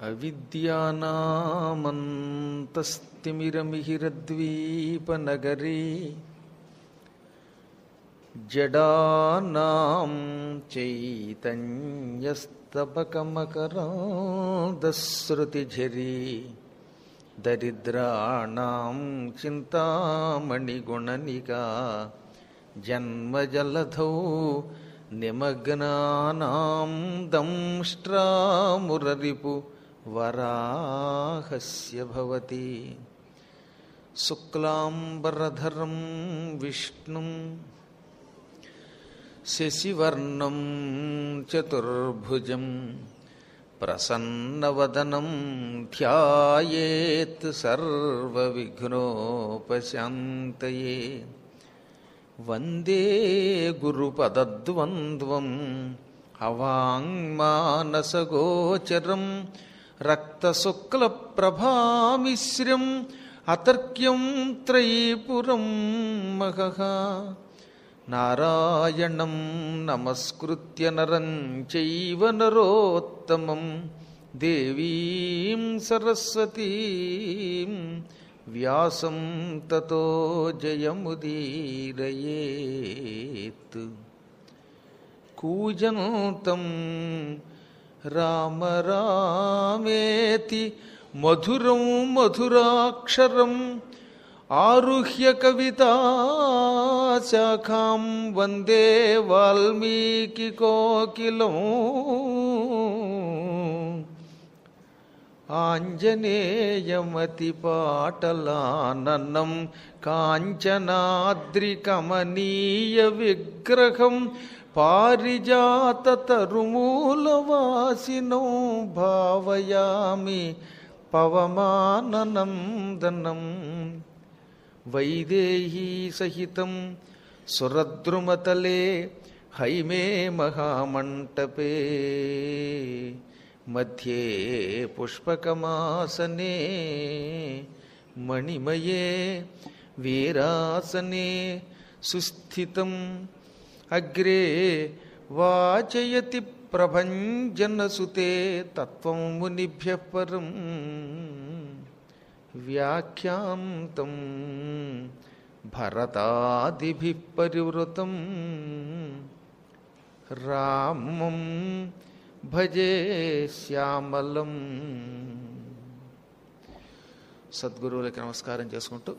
అవిద్యానామంతస్తిమిరమిహిరద్వీపనగరీ జడానాం చైతన్యస్తబకమకరాదశ్రుతిఝరీ దరిద్రాణం చింతామణిగుణనికా జన్మజలధౌ నిమగ్నానాం దంష్ట్రామురరిపు వరాహస్య భవతి శుక్లాంబరధరం విష్ణుం శశివర్ణం చతుర్భుజం ప్రసన్నవదనం ధ్యాయేత్ సర్వవిఘ్నోపశాంతయే వందే గురుపదద్వంద్వం అవాంగ్మానసగోచరం రక్తశుక్లప్రభామిశ్రం అతర్క్యం త్రైపురం మహః నారాయణం నమస్కృత్య నరం చైవ నరోత్తమం దేవీం సరస్వతీం వ్యాసం తతో జయముదీరయేత్ కూజంతం రామ రామేతి మధురం మధురాక్షరం ఆరుహ్య కవితాశాఖాం వందే వాల్మీకి కోకిలం ఆంజనేయమతిపాటలాననం కాంచనాద్రికమనీయ విగ్రహం పారిజాతతరుమూలవాసినో భావయామి పవమాననందనం వైదేహీ సహితం సురద్రుమతలే హైమే మహామంటపే మధ్యే పుష్పకమాసనే మణిమయే వీరాసనే సుస్థితం అగ్రే వాచయతి ప్రభంజనసుతే తత్వం మునిభ్య పరం వ్యాఖ్యాంతం భరతాదిభి పరివృతం రామం భజే శ్యామలం సద్గురువులకి నమస్కారం చేసుకుంటూ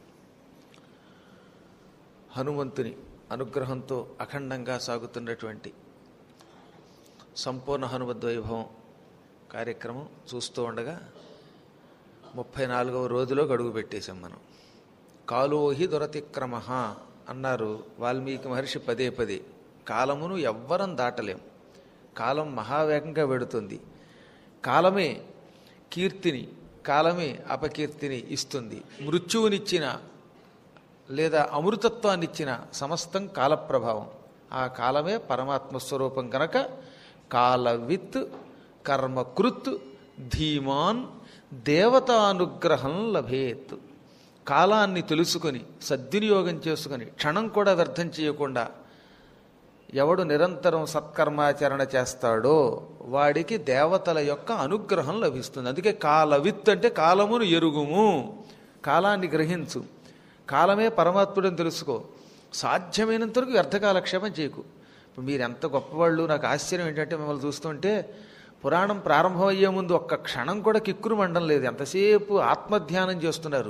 హనుమంతుని అనుగ్రహంతో అఖండంగా సాగుతున్నటువంటి సంపూర్ణ హనుమద్వైభవం కార్యక్రమం చూస్తూ ఉండగా ముప్పై నాలుగవ రోజులో గడువు పెట్టేశాం మనం కాలోహి దురతిక్రమ అన్నారు వాల్మీకి మహర్షి పదే పదే కాలమును ఎవ్వరం దాటలేం కాలం మహావేగంగా వెడుతుంది కాలమే కీర్తిని కాలమే అపకీర్తిని ఇస్తుంది మృత్యువునిచ్చిన లేదా అమృతత్వాన్ని ఇచ్చిన సమస్తం కాలప్రభావం ఆ కాలమే పరమాత్మ స్వరూపం కనుక కాలవిత్ కర్మకృత్ ధీమాన్ దేవతానుగ్రహం లభేత్ కాలాన్ని తెలుసుకొని సద్వినియోగం చేసుకొని క్షణం కూడా వ్యర్థం చేయకుండా ఎవడు నిరంతరం సత్కర్మాచరణ చేస్తాడో వాడికి దేవతల యొక్క అనుగ్రహం లభిస్తుంది అందుకే కాలవిత్ అంటే కాలమును ఎరుగుము కాలాన్ని గ్రహించు కాలమే పరమాత్ముడని తెలుసుకో సాధ్యమైనంత వరకు వ్యర్థకాలక్షేపం చేయకు ఇప్పుడు మీరు ఎంత గొప్పవాళ్ళు నాకు ఆశ్చర్యం ఏంటంటే మిమ్మల్ని చూస్తుంటే పురాణం ప్రారంభం అయ్యే ముందు ఒక్క క్షణం కూడా కిక్కురు మండం లేదు ఎంతసేపు ఆత్మధ్యానం చేస్తున్నారు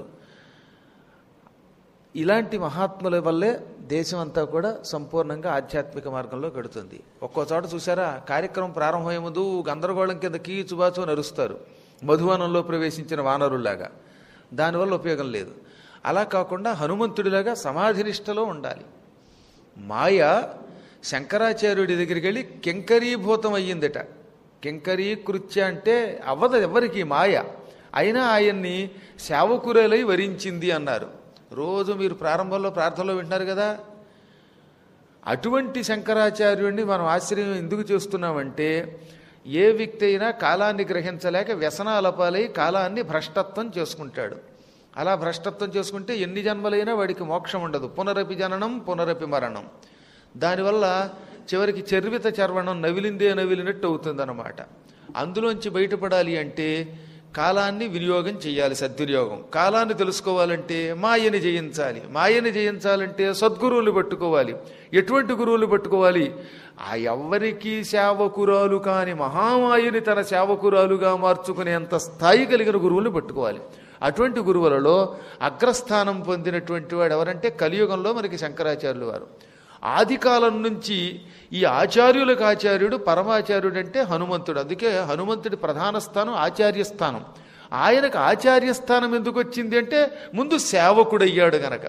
ఇలాంటి మహాత్ముల వల్లే దేశం అంతా కూడా సంపూర్ణంగా ఆధ్యాత్మిక మార్గంలో గడుతుంది ఒక్కో చోట చూసారా కార్యక్రమం ప్రారంభమయ్యే ముందు గందరగోళం కింద కీచుబాచు నరుస్తారు మధువనంలో ప్రవేశించిన వానరుల్లాగా దానివల్ల ఉపయోగం లేదు అలా కాకుండా హనుమంతుడిలాగా సమాధినిష్టలో ఉండాలి మాయ శంకరాచార్యుడి దగ్గరికి వెళ్ళి కింకరీభూతం అయ్యిందట కింకరీకృత్య అంటే అవ్వదు ఎవరికి మాయ అయినా ఆయన్ని సేవకురలై వరించింది అన్నారు రోజు మీరు ప్రారంభంలో ప్రార్థనలో వింటున్నారు కదా అటువంటి శంకరాచార్యుడిని మనం ఆశ్రయం ఎందుకు చేస్తున్నామంటే ఏ వ్యక్తి అయినా కాలాన్ని గ్రహించలేక వ్యసనాలపాలై కాలాన్ని భ్రష్టత్వం చేసుకుంటాడు అలా భ్రష్టత్వం చేసుకుంటే ఎన్ని జన్మలైనా వాడికి మోక్షం ఉండదు పునరపి జననం పునరపి మరణం దానివల్ల చివరికి చర్విత చర్వణం నవిలిందే నవిలినట్టు అవుతుందన్నమాట అందులోంచి బయటపడాలి అంటే కాలాన్ని వినియోగం చేయాలి సద్వినియోగం కాలాన్ని తెలుసుకోవాలంటే మాయని జయించాలి మాయని జయించాలంటే సద్గురువులు పట్టుకోవాలి ఎటువంటి గురువులు పట్టుకోవాలి ఆ ఎవ్వరికీ సేవకురాలు కాని మహామాయని తన సేవకురాలుగా మార్చుకునేంత స్థాయి కలిగిన గురువుల్ని పట్టుకోవాలి అటువంటి గురువులలో అగ్రస్థానం పొందినటువంటి వాడు ఎవరంటే కలియుగంలో మనకి శంకరాచార్యులు వారు ఆది కాలం నుంచి ఈ ఆచార్యులకు ఆచార్యుడు పరమాచార్యుడు అంటే హనుమంతుడు అందుకే హనుమంతుడి ప్రధాన స్థానం ఆచార్య స్థానం ఆయనకు ఆచార్య స్థానం ఎందుకు వచ్చింది అంటే ముందు సేవకుడయ్యాడు గనక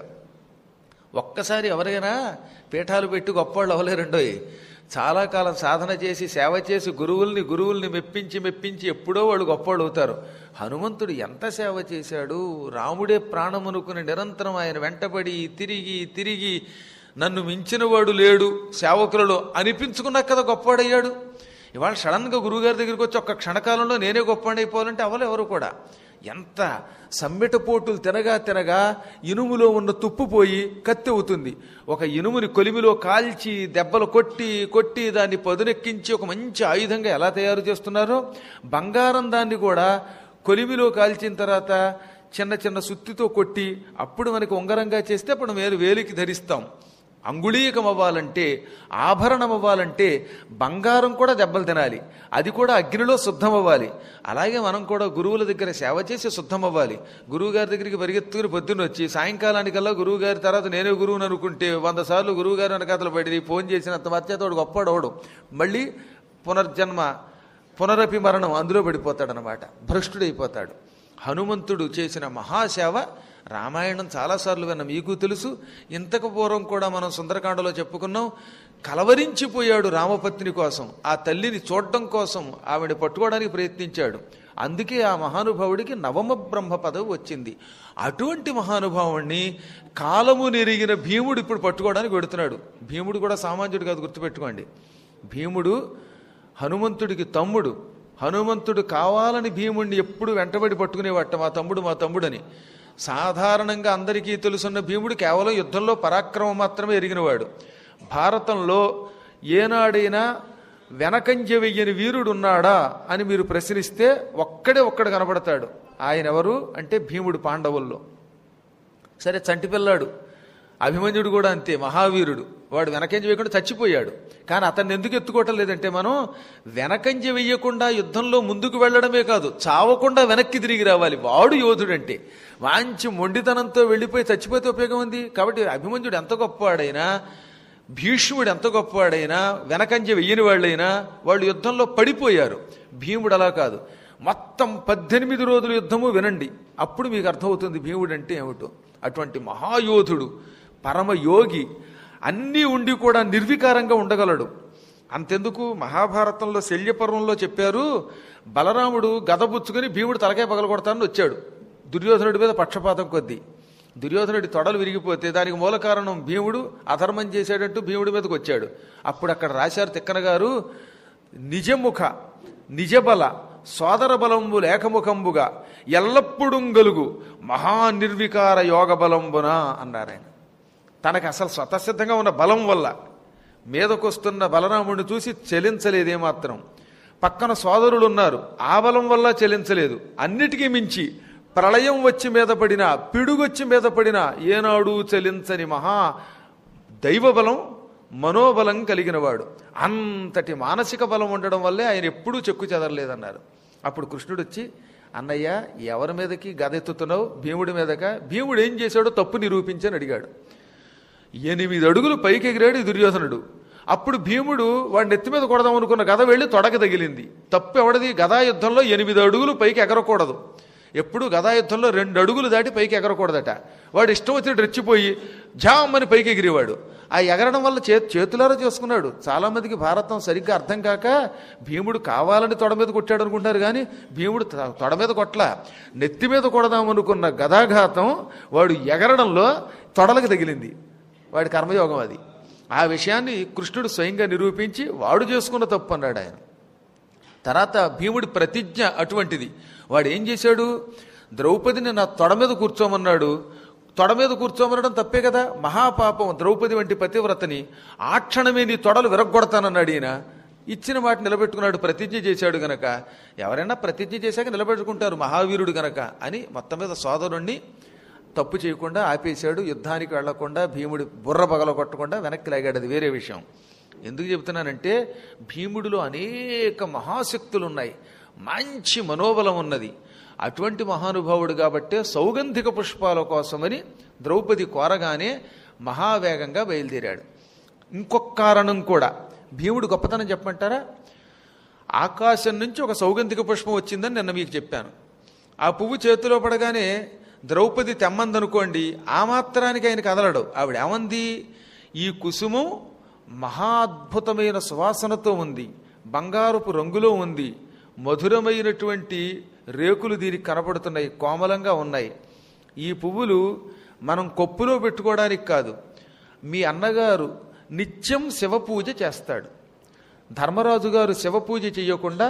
ఒక్కసారి ఎవరైనా పీఠాలు పెట్టి గొప్పవాళ్ళు అవ్వలేరండోయ్ చాలా కాలం సాధన చేసి సేవ చేసి గురువుల్ని గురువుల్ని మెప్పించి మెప్పించి ఎప్పుడో వాళ్ళు గొప్పవాళ్ళు అవుతారు హనుమంతుడు ఎంత సేవ చేశాడు రాముడే ప్రాణమనుకుని నిరంతరం ఆయన వెంటబడి తిరిగి తిరిగి నన్ను మించినవాడు లేడు సేవకులలో అనిపించుకున్నాక కదా గొప్పవాడయ్యాడు ఇవాళ సడన్గా గురువుగారి దగ్గరికి వచ్చి ఒక్క క్షణకాలంలో నేనే గొప్పవాడిని అయిపోవాలంటే అవలు ఎవరు కూడా ఎంత సమ్మెట పోటులు తినగా తినగా ఇనుములో ఉన్న తుప్పు పోయి కత్తి అవుతుంది ఒక ఇనుముని కొలిమిలో కాల్చి దెబ్బలు కొట్టి కొట్టి దాన్ని పదునెక్కించి ఒక మంచి ఆయుధంగా ఎలా తయారు చేస్తున్నారో బంగారం దాన్ని కూడా కొలిమిలో కాల్చిన తర్వాత చిన్న చిన్న సుత్తితో కొట్టి అప్పుడు మనకి ఉంగరంగా చేస్తే అప్పుడు వేలు వేలికి ధరిస్తాం అంగుళీకం అవ్వాలంటే ఆభరణం అవ్వాలంటే బంగారం కూడా దెబ్బలు తినాలి అది కూడా అగ్నిలో శుద్ధం అవ్వాలి అలాగే మనం కూడా గురువుల దగ్గర సేవ చేసి శుద్ధం అవ్వాలి గురువు గారి దగ్గరికి పరిగెత్తుకుని పొద్దున్న వచ్చి సాయంకాలానికల్లా గురువు గారి తర్వాత నేనే గురువుని అనుకుంటే వంద సార్లు గురువు గారి వెనకాతలు పడి ఫోన్ చేసినంత మధ్యతోడు గొప్పవాడు అవడం మళ్ళీ పునర్జన్మ పునరపి మరణం అందులో పడిపోతాడనమాట భ్రష్టుడైపోతాడు హనుమంతుడు చేసిన మహాసేవ రామాయణం చాలాసార్లు విన్న మీకు తెలుసు ఇంతకు పూర్వం కూడా మనం సుందరకాండలో చెప్పుకున్నాం కలవరించిపోయాడు రామపత్ని కోసం ఆ తల్లిని చూడడం కోసం ఆవిడ పట్టుకోవడానికి ప్రయత్నించాడు అందుకే ఆ మహానుభావుడికి నవమ బ్రహ్మ పదవి వచ్చింది అటువంటి మహానుభావుణ్ణి కాలము నెరిగిన భీముడు ఇప్పుడు పట్టుకోవడానికి వెడుతున్నాడు భీముడు కూడా సామాన్యుడు కాదు గుర్తుపెట్టుకోండి భీముడు హనుమంతుడికి తమ్ముడు హనుమంతుడు కావాలని భీముడిని ఎప్పుడు వెంటబడి పట్టుకునేవాట మా తమ్ముడు మా తమ్ముడని సాధారణంగా అందరికీ తెలుసున్న భీముడు కేవలం యుద్ధంలో పరాక్రమం మాత్రమే ఎరిగినవాడు భారతంలో ఏనాడైనా వెనకంజ వెయ్యని వీరుడు ఉన్నాడా అని మీరు ప్రశ్నిస్తే ఒక్కడే ఒక్కడు కనబడతాడు ఆయన ఎవరు అంటే భీముడు పాండవుల్లో సరే చంటి పిల్లాడు అభిమన్యుడు కూడా అంతే మహావీరుడు వాడు వెనకంజ వేయకుండా చచ్చిపోయాడు కానీ అతన్ని ఎందుకు ఎత్తుకోవటం లేదంటే మనం వెనకంజ వెయ్యకుండా యుద్ధంలో ముందుకు వెళ్ళడమే కాదు చావకుండా వెనక్కి తిరిగి రావాలి వాడు యోధుడంటే వాంచి మొండితనంతో వెళ్ళిపోయి చచ్చిపోతే ఉపయోగం ఉంది కాబట్టి అభిమన్యుడు ఎంత గొప్పవాడైనా భీష్ముడు ఎంత గొప్పవాడైనా వెనకంజ వెయ్యని వాళ్ళైనా వాళ్ళు యుద్ధంలో పడిపోయారు భీముడు అలా కాదు మొత్తం పద్దెనిమిది రోజుల యుద్ధము వినండి అప్పుడు మీకు అర్థమవుతుంది భీముడు అంటే ఏమిటో అటువంటి మహాయోధుడు పరమయోగి అన్నీ ఉండి కూడా నిర్వికారంగా ఉండగలడు అంతెందుకు మహాభారతంలో శల్యపర్వంలో చెప్పారు బలరాముడు గదబుచ్చుకుని భీముడు తలకాయ పగలగొడతానని వచ్చాడు దుర్యోధనుడి మీద పక్షపాతం కొద్దీ దుర్యోధనుడి తొడలు విరిగిపోతే దానికి మూల కారణం భీముడు అధర్మం చేశాడంటూ భీముడి మీదకి వచ్చాడు అప్పుడు అక్కడ రాశారు తిక్కన గారు నిజముఖ నిజబల సోదర బలంబు లేఖముఖంబుగా ఎల్లప్పుడూ గలుగు మహానిర్వికార యోగ బలంబున అన్నారు ఆయన తనకు అసలు స్వతసిద్ధంగా ఉన్న బలం వల్ల మీదకొస్తున్న బలరాముడిని చూసి చెలించలేదేమాత్రం పక్కన సోదరులు ఉన్నారు ఆ బలం వల్ల చెలించలేదు అన్నిటికీ మించి ప్రళయం వచ్చి మీద పడిన పిడుగొచ్చి మీద పడిన ఏనాడు చలించని మహా దైవబలం మనోబలం కలిగినవాడు అంతటి మానసిక బలం ఉండడం వల్లే ఆయన ఎప్పుడూ చెక్కు చెదరలేదన్నారు అప్పుడు కృష్ణుడు వచ్చి అన్నయ్య ఎవరి మీదకి గద ఎత్తుతున్నావు భీముడి మీదక భీముడు ఏం చేశాడో తప్పు నిరూపించని అడిగాడు ఎనిమిది అడుగులు పైకి ఎగిరాడు ఈ దుర్యోధనుడు అప్పుడు భీముడు వాడి నెత్తి మీద కొడదాం అనుకున్న గద వెళ్ళి తొడక తగిలింది తప్పు ఎవడది గదా యుద్ధంలో ఎనిమిది అడుగులు పైకి ఎగరకూడదు ఎప్పుడు గదా యుద్ధంలో రెండు అడుగులు దాటి పైకి ఎగరకూడదట వాడు ఇష్టం వచ్చినట్టు రెచ్చిపోయి జామ్ అని పైకి ఎగిరేవాడు ఆ ఎగరడం వల్ల చే చేతులారా చేసుకున్నాడు చాలా మందికి భారతం సరిగ్గా అర్థం కాక భీముడు కావాలని తొడ మీద కొట్టాడు అనుకుంటారు కానీ భీముడు త- తొడ మీద కొట్ల నెత్తి మీద కొడదాం అనుకున్న గదాఘాతం వాడు ఎగరడంలో తొడలకు తగిలింది వాడి కర్మయోగం అది ఆ విషయాన్ని కృష్ణుడు స్వయంగా నిరూపించి వాడు చేసుకున్న తప్పు అన్నాడు ఆయన తర్వాత భీముడి ప్రతిజ్ఞ అటువంటిది వాడు ఏం చేశాడు ద్రౌపదిని నా తొడ మీద కూర్చోమన్నాడు తొడ మీద కూర్చోమనడం తప్పే కదా మహాపాపం ద్రౌపది వంటి పతివ్రతని ఆ క్షణమే నీ తొడలు విరగొడతానన్నాడు ఈయన ఇచ్చిన మాట నిలబెట్టుకున్నాడు ప్రతిజ్ఞ చేశాడు గనక ఎవరైనా ప్రతిజ్ఞ చేశాక నిలబెట్టుకుంటారు మహావీరుడు గనక అని మొత్తం మీద సోదరుణ్ణి తప్పు చేయకుండా ఆపేశాడు యుద్ధానికి వెళ్లకుండా భీముడి బుర్ర పగల కొట్టకుండా వెనక్కి లాగాడు అది వేరే విషయం ఎందుకు చెబుతున్నానంటే భీముడిలో అనేక మహాశక్తులు ఉన్నాయి మంచి మనోబలం ఉన్నది అటువంటి మహానుభావుడు కాబట్టే సౌగంధిక పుష్పాల కోసమని ద్రౌపది కోరగానే మహావేగంగా బయలుదేరాడు ఇంకొక కారణం కూడా భీముడు గొప్పతనం చెప్పమంటారా ఆకాశం నుంచి ఒక సౌగంధిక పుష్పం వచ్చిందని నిన్న మీకు చెప్పాను ఆ పువ్వు చేతిలో పడగానే ద్రౌపది తెమ్మందనుకోండి ఆ మాత్రానికి ఆయన కదలడు ఆవిడ ఏమంది ఈ కుసుమం మహా అద్భుతమైన సువాసనతో ఉంది బంగారపు రంగులో ఉంది మధురమైనటువంటి రేకులు దీనికి కనపడుతున్నాయి కోమలంగా ఉన్నాయి ఈ పువ్వులు మనం కొప్పులో పెట్టుకోవడానికి కాదు మీ అన్నగారు నిత్యం శివపూజ చేస్తాడు ధర్మరాజు గారు శివపూజ చేయకుండా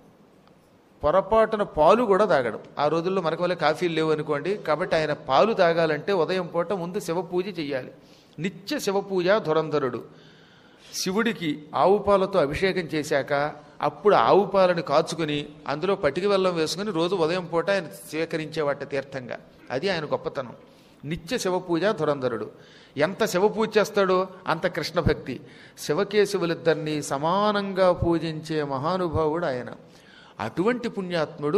పొరపాటున పాలు కూడా తాగడం ఆ రోజుల్లో మనకు వల్ల కాఫీలు లేవు అనుకోండి కాబట్టి ఆయన పాలు తాగాలంటే ఉదయం పూట ముందు శివపూజ చేయాలి నిత్య శివపూజ ధురంధరుడు శివుడికి ఆవు పాలతో అభిషేకం చేశాక అప్పుడు ఆవు పాలను కాచుకుని అందులో పటికి వెల్లం వేసుకుని రోజు ఉదయం పూట ఆయన స్వీకరించేవాట తీర్థంగా అది ఆయన గొప్పతనం నిత్య శివపూజ ధురంధరుడు ఎంత శివపూజ చేస్తాడో అంత కృష్ణ భక్తి శివకేశవులిద్దరినీ సమానంగా పూజించే మహానుభావుడు ఆయన అటువంటి పుణ్యాత్ముడు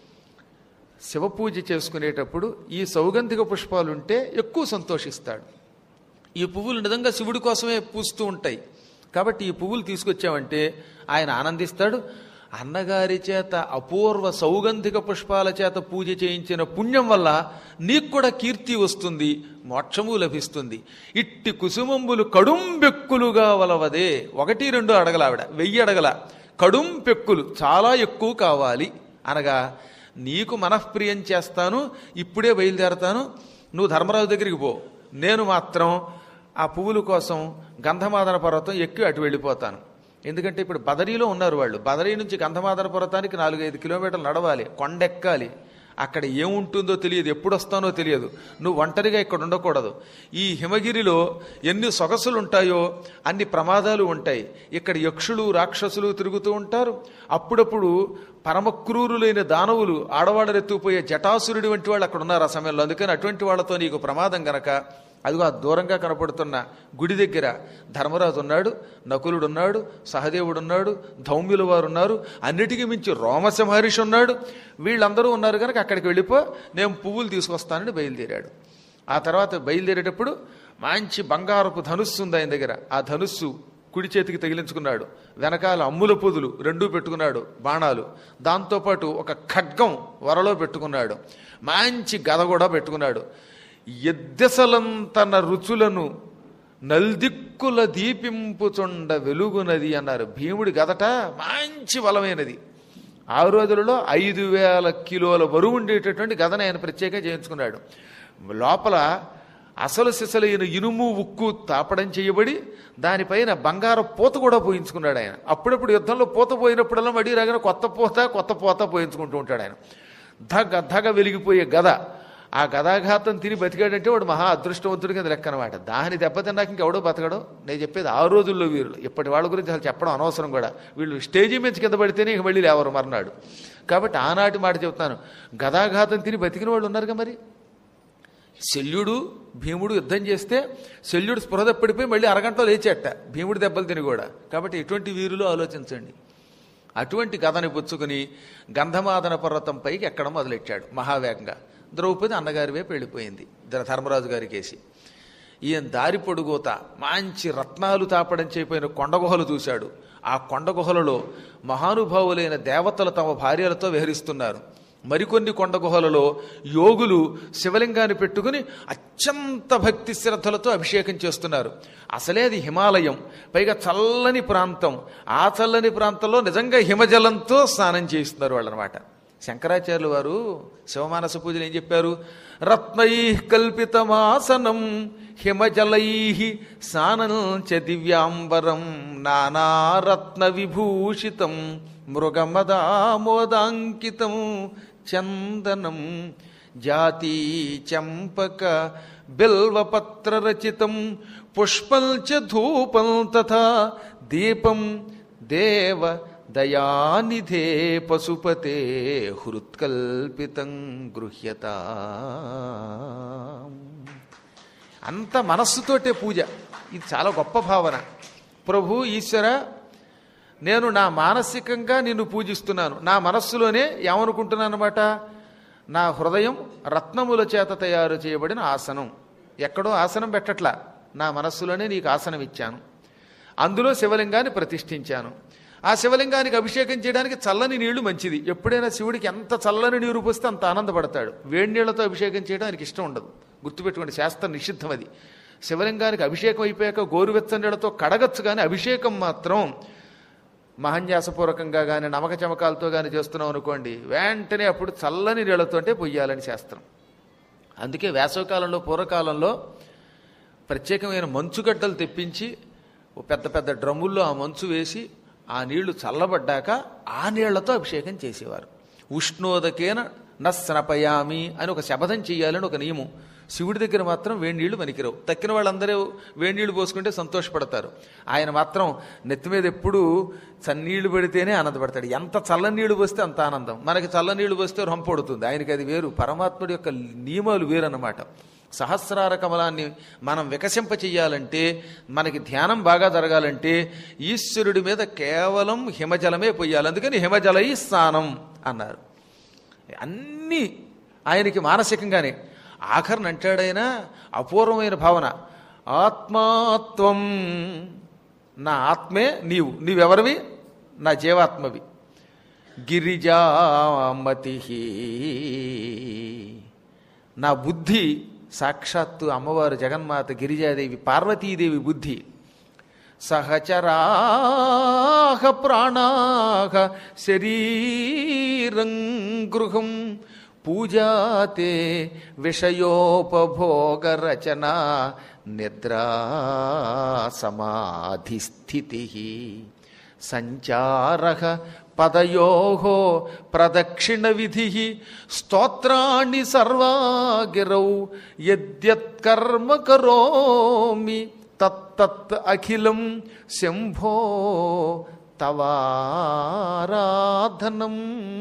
శివపూజ చేసుకునేటప్పుడు ఈ సౌగంధిక పుష్పాలుంటే ఎక్కువ సంతోషిస్తాడు ఈ పువ్వులు నిజంగా శివుడి కోసమే పూస్తూ ఉంటాయి కాబట్టి ఈ పువ్వులు తీసుకొచ్చామంటే ఆయన ఆనందిస్తాడు అన్నగారి చేత అపూర్వ సౌగంధిక పుష్పాల చేత పూజ చేయించిన పుణ్యం వల్ల నీకు కూడా కీర్తి వస్తుంది మోక్షము లభిస్తుంది ఇట్టి కుసుమంబులు కడుంబెక్కులుగా వలవదే ఒకటి రెండు అడగల ఆవిడ వెయ్యి అడగల కడుం పెక్కులు చాలా ఎక్కువ కావాలి అనగా నీకు మనఃప్రియం చేస్తాను ఇప్పుడే బయలుదేరతాను నువ్వు ధర్మరాజు దగ్గరికి పో నేను మాత్రం ఆ పువ్వుల కోసం గంధమాదన పర్వతం ఎక్కి అటు వెళ్ళిపోతాను ఎందుకంటే ఇప్పుడు బదరీలో ఉన్నారు వాళ్ళు బదరీ నుంచి గంధమాదన పర్వతానికి నాలుగైదు కిలోమీటర్లు నడవాలి కొండెక్కాలి అక్కడ ఏముంటుందో తెలియదు ఎప్పుడు వస్తానో తెలియదు నువ్వు ఒంటరిగా ఇక్కడ ఉండకూడదు ఈ హిమగిరిలో ఎన్ని సొగసులు ఉంటాయో అన్ని ప్రమాదాలు ఉంటాయి ఇక్కడ యక్షులు రాక్షసులు తిరుగుతూ ఉంటారు అప్పుడప్పుడు పరమక్రూరులైన దానవులు ఆడవాళ్ళని ఎత్తుకుపోయే జటాసురుడి వంటి వాళ్ళు అక్కడ ఉన్నారు ఆ సమయంలో అందుకని అటువంటి వాళ్ళతో నీకు ప్రమాదం గనక అదిగో ఆ దూరంగా కనపడుతున్న గుడి దగ్గర ధర్మరాజు ఉన్నాడు నకులుడు ఉన్నాడు సహదేవుడు ఉన్నాడు ధౌమ్యుల వారు ఉన్నారు అన్నిటికీ మించి రోమశ మహర్షి ఉన్నాడు వీళ్ళందరూ ఉన్నారు కనుక అక్కడికి వెళ్ళిపో నేను పువ్వులు తీసుకొస్తానని బయలుదేరాడు ఆ తర్వాత బయలుదేరేటప్పుడు మంచి బంగారపు ధనుస్సు ఉంది ఆయన దగ్గర ఆ ధనుస్సు కుడి చేతికి తగిలించుకున్నాడు వెనకాల అమ్ముల పొదులు రెండూ పెట్టుకున్నాడు బాణాలు దాంతోపాటు ఒక ఖడ్గం వరలో పెట్టుకున్నాడు మంచి గద కూడా పెట్టుకున్నాడు ఎద్దెసలంతన రుచులను నల్దిక్కుల దీపింపుచుండ వెలుగునది అన్నారు భీముడి గదట మంచి బలమైనది ఆ రోజులలో ఐదు వేల కిలోల బరువు ఉండేటటువంటి గదను ఆయన ప్రత్యేకంగా చేయించుకున్నాడు లోపల అసలు సిసలైన ఇనుము ఉక్కు తాపడం చేయబడి దానిపైన బంగారు పూత కూడా పోయించుకున్నాడు ఆయన అప్పుడప్పుడు యుద్ధంలో పూత పోయినప్పుడల్లా మడి రాగానే కొత్త పూత కొత్త పూత పోయించుకుంటూ ఉంటాడు ఆయన ధగ ధగ వెలిగిపోయే గద ఆ గదాఘాతం తిని బతికాడంటే వాడు మహా అదృష్టవంతుడి కింద లెక్క అనమాట దాని దెబ్బతిన్నాక ఇంకెవడో బతకడం నేను చెప్పేది ఆ రోజుల్లో వీరులు ఇప్పటి వాళ్ళ గురించి అసలు చెప్పడం అనవసరం కూడా వీళ్ళు స్టేజీ మీద కింద పడితేనే ఇక మళ్ళీ లేవరు మర్నాడు కాబట్టి ఆనాటి మాట చెప్తాను గదాఘాతం తిని బతికిన వాళ్ళు ఉన్నారుగా మరి శల్యుడు భీముడు యుద్ధం చేస్తే శల్యుడు స్పృహ తప్పిడిపోయి మళ్ళీ అరగంటలో లేచేట భీముడు దెబ్బలు తిని కూడా కాబట్టి ఎటువంటి వీరులు ఆలోచించండి అటువంటి కథని పుచ్చుకుని గంధమాదన పర్వతం పైకి ఎక్కడం మొదలెట్టాడు మహావేగంగా ద్రౌపది అన్నగారి వైపు వెళ్ళిపోయింది ధ- ధర్మరాజు గారి కేసి ఈయన దారి పొడుగోత మంచి రత్నాలు తాపడం చేయిపోయిన కొండ గుహలు చూశాడు ఆ కొండ గుహలలో మహానుభావులైన దేవతలు తమ భార్యలతో విహరిస్తున్నారు మరికొన్ని కొండ గుహలలో యోగులు శివలింగాన్ని పెట్టుకుని అత్యంత భక్తి శ్రద్ధలతో అభిషేకం చేస్తున్నారు అసలే అది హిమాలయం పైగా చల్లని ప్రాంతం ఆ చల్లని ప్రాంతంలో నిజంగా హిమజలంతో స్నానం చేయిస్తున్నారు వాళ్ళనమాట శంకరాచార్యులు వారు శివమానస పూజలు ఏం చెప్పారు రత్నై కల్పితమాసనం హిమజలై స్నానం చ దివ్యాంబరం నానారత్న విభూషితం మృగమదామోదాంకితం చందనం జాతీ చంపక బిల్వపత్ర రచితం పుష్పం చ ధూపం తథా దీపం దేవ దయానిధే పశుపతే హృత్కల్పితం గృహ్యత అంత మనస్సుతోటే పూజ ఇది చాలా గొప్ప భావన ప్రభు ఈశ్వర నేను నా మానసికంగా నిన్ను పూజిస్తున్నాను నా మనస్సులోనే ఏమనుకుంటున్నాను అనమాట నా హృదయం రత్నముల చేత తయారు చేయబడిన ఆసనం ఎక్కడో ఆసనం పెట్టట్లా నా మనస్సులోనే నీకు ఆసనం ఇచ్చాను అందులో శివలింగాన్ని ప్రతిష్ఠించాను ఆ శివలింగానికి అభిషేకం చేయడానికి చల్లని నీళ్లు మంచిది ఎప్పుడైనా శివుడికి ఎంత చల్లని నీరు పోస్తే అంత ఆనందపడతాడు వేడి నీళ్లతో అభిషేకం చేయడం ఆయనకి ఇష్టం ఉండదు గుర్తుపెట్టుకోండి శాస్త్రం నిషిద్ధం అది శివలింగానికి అభిషేకం అయిపోయాక గోరువెచ్చని నీళ్లతో కడగచ్చు కానీ అభిషేకం మాత్రం మహన్యాసపూర్వకంగా కానీ నమక చమకాలతో కానీ చేస్తున్నాం అనుకోండి వెంటనే అప్పుడు చల్లని నీళ్లతోటే పొయ్యాలని శాస్త్రం అందుకే వేసవకాలంలో పూర్వకాలంలో ప్రత్యేకమైన మంచుగడ్డలు తెప్పించి ఓ పెద్ద పెద్ద డ్రమ్ముల్లో ఆ మంచు వేసి ఆ నీళ్లు చల్లబడ్డాక ఆ నీళ్లతో అభిషేకం చేసేవారు ఉష్ణోదకేన నస్నపయామి అని ఒక శపథం చేయాలని ఒక నియమం శివుడి దగ్గర మాత్రం వేడి నీళ్లు పనికిరావు తక్కిన వాళ్ళందరూ వేడి నీళ్లు పోసుకుంటే సంతోషపడతారు ఆయన మాత్రం నెత్తి మీద ఎప్పుడూ చన్నీళ్లు పడితేనే ఆనందపడతాడు ఎంత చల్లని నీళ్లు పోస్తే అంత ఆనందం మనకి చల్ల నీళ్లు పోస్తే రంపొడుతుంది ఆయనకి అది వేరు పరమాత్ముడి యొక్క నియమాలు వేరన్నమాట సహస్రార కమలాన్ని మనం వికసింప చెయ్యాలంటే మనకి ధ్యానం బాగా జరగాలంటే ఈశ్వరుడి మీద కేవలం హిమజలమే పొయ్యాలి అందుకని హిమజలై స్నానం అన్నారు అన్నీ ఆయనకి మానసికంగానే ఆఖరిని అంటాడైనా అపూర్వమైన భావన ఆత్మాత్వం నా ఆత్మే నీవు నీవెవరివి నా జీవాత్మవి గిరిజామతి నా బుద్ధి సాక్షాత్తు అమ్మవారు జగన్మాత గిరిజాదేవి పార్వతీదేవి బుద్ధి సహచరాహ ప్రాణాహ శరీరం గృహం పూజాతే విషయోపభోగరచన నిద్రా సమాధిస్థితి సంచార పదయో ప్రదక్షిణ విధి స్తోత్రాణి సర్వాగిరౌ యద్యత్కర్మ కరోమి తత్తత్ అఖిలం శంభో తవారాధనం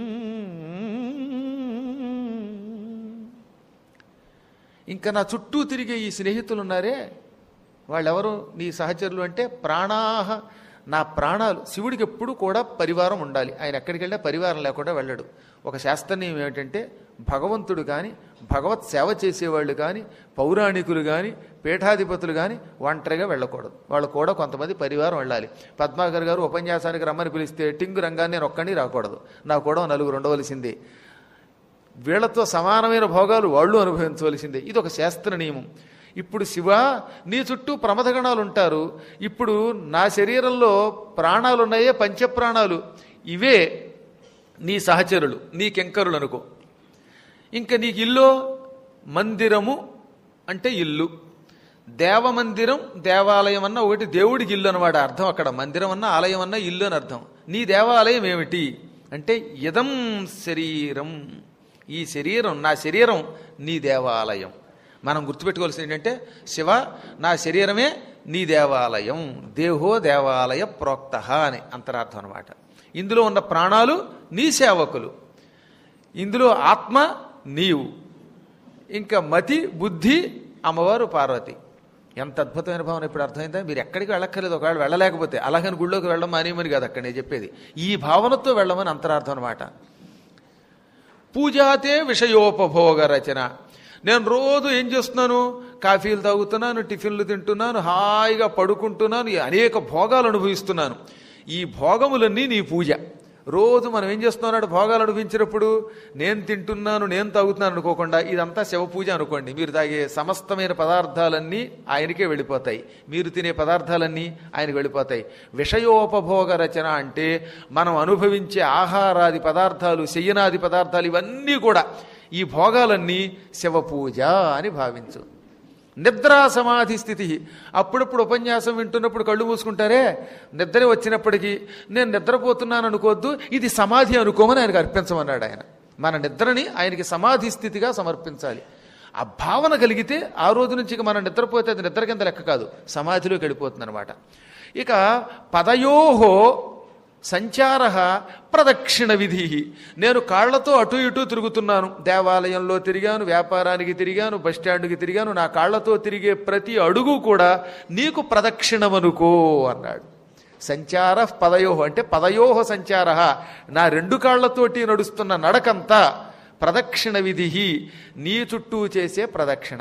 ఇంకా నా చుట్టూ తిరిగే ఈ స్నేహితులు ఉన్నారే వాళ్ళెవరు నీ సహచరులు అంటే ప్రాణాహ నా ప్రాణాలు శివుడికి ఎప్పుడు కూడా పరివారం ఉండాలి ఆయన ఎక్కడికి వెళ్ళినా పరివారం లేకుండా వెళ్ళడు ఒక శాస్త్రనీయం ఏమిటంటే భగవంతుడు కానీ భగవత్ సేవ చేసేవాళ్ళు కానీ పౌరాణికులు కానీ పీఠాధిపతులు కానీ ఒంటరిగా వెళ్ళకూడదు వాళ్ళు కూడా కొంతమంది పరివారం వెళ్ళాలి పద్మాకర్ గారు ఉపన్యాసానికి రమ్మని పిలిస్తే టింగు రంగాన్ని నేను ఒక్కడిని రాకూడదు నా కూడా నలుగురు ఉండవలసిందే వీళ్లతో సమానమైన భోగాలు వాళ్ళు అనుభవించవలసిందే ఇది ఒక శాస్త్ర నియమం ఇప్పుడు శివ నీ చుట్టూ ప్రమథగణాలు ఉంటారు ఇప్పుడు నా శరీరంలో ప్రాణాలు ఉన్నాయే పంచప్రాణాలు ఇవే నీ సహచరులు నీ కెంకరులు అనుకో ఇంకా నీకు ఇల్లు మందిరము అంటే ఇల్లు దేవమందిరం దేవాలయం అన్న ఒకటి దేవుడికి ఇల్లు అనమాట అర్థం అక్కడ మందిరం అన్న ఆలయం అన్న ఇల్లు అని అర్థం నీ దేవాలయం ఏమిటి అంటే ఇదం శరీరం ఈ శరీరం నా శరీరం నీ దేవాలయం మనం గుర్తుపెట్టుకోవాల్సింది ఏంటంటే శివ నా శరీరమే నీ దేవాలయం దేహో దేవాలయ ప్రోక్త అని అంతరార్థం అనమాట ఇందులో ఉన్న ప్రాణాలు నీ సేవకులు ఇందులో ఆత్మ నీవు ఇంకా మతి బుద్ధి అమ్మవారు పార్వతి ఎంత అద్భుతమైన భావన ఇప్పుడు అర్థమైందా మీరు ఎక్కడికి వెళ్ళక్కర్లేదు ఒకవేళ వెళ్ళలేకపోతే అలాగని గుళ్ళోకి వెళ్ళడం మానేయమని కాదు అక్కడ నేను చెప్పేది ఈ భావనతో వెళ్ళమని అంతరార్థం అనమాట పూజాతే విషయోపభోగ రచన నేను రోజు ఏం చేస్తున్నాను కాఫీలు తాగుతున్నాను టిఫిన్లు తింటున్నాను హాయిగా పడుకుంటున్నాను ఈ అనేక భోగాలు అనుభవిస్తున్నాను ఈ భోగములన్నీ నీ పూజ రోజు మనం ఏం చేస్తున్నాడు భోగాలు అనుభవించినప్పుడు నేను తింటున్నాను నేను తాగుతున్నాను అనుకోకుండా ఇదంతా శివ పూజ అనుకోండి మీరు తాగే సమస్తమైన పదార్థాలన్నీ ఆయనకే వెళ్ళిపోతాయి మీరు తినే పదార్థాలన్నీ ఆయనకి వెళ్ళిపోతాయి విషయోపభోగ రచన అంటే మనం అనుభవించే ఆహారాది పదార్థాలు శయ్యనాది పదార్థాలు ఇవన్నీ కూడా ఈ భోగాలన్నీ శివ పూజ అని భావించు నిద్రా సమాధి స్థితి అప్పుడప్పుడు ఉపన్యాసం వింటున్నప్పుడు కళ్ళు మూసుకుంటారే నిద్ర వచ్చినప్పటికీ నేను నిద్రపోతున్నాను అనుకోవద్దు ఇది సమాధి అనుకోమని ఆయనకు అర్పించమన్నాడు ఆయన మన నిద్రని ఆయనకి సమాధి స్థితిగా సమర్పించాలి ఆ భావన కలిగితే ఆ రోజు నుంచి ఇక మనం నిద్రపోతే అది నిద్ర కింద లెక్క కాదు సమాధిలోకి వెళ్ళిపోతుంది అనమాట ఇక పదయోహో సంచార ప్రదక్షిణ విధి నేను కాళ్లతో అటు ఇటు తిరుగుతున్నాను దేవాలయంలో తిరిగాను వ్యాపారానికి తిరిగాను బస్టాండ్కి తిరిగాను నా కాళ్లతో తిరిగే ప్రతి అడుగు కూడా నీకు ప్రదక్షిణమనుకో అన్నాడు సంచార పదయోహ అంటే పదయోహ సంచార నా రెండు కాళ్లతోటి నడుస్తున్న నడకంతా ప్రదక్షిణ విధి నీ చుట్టూ చేసే ప్రదక్షిణ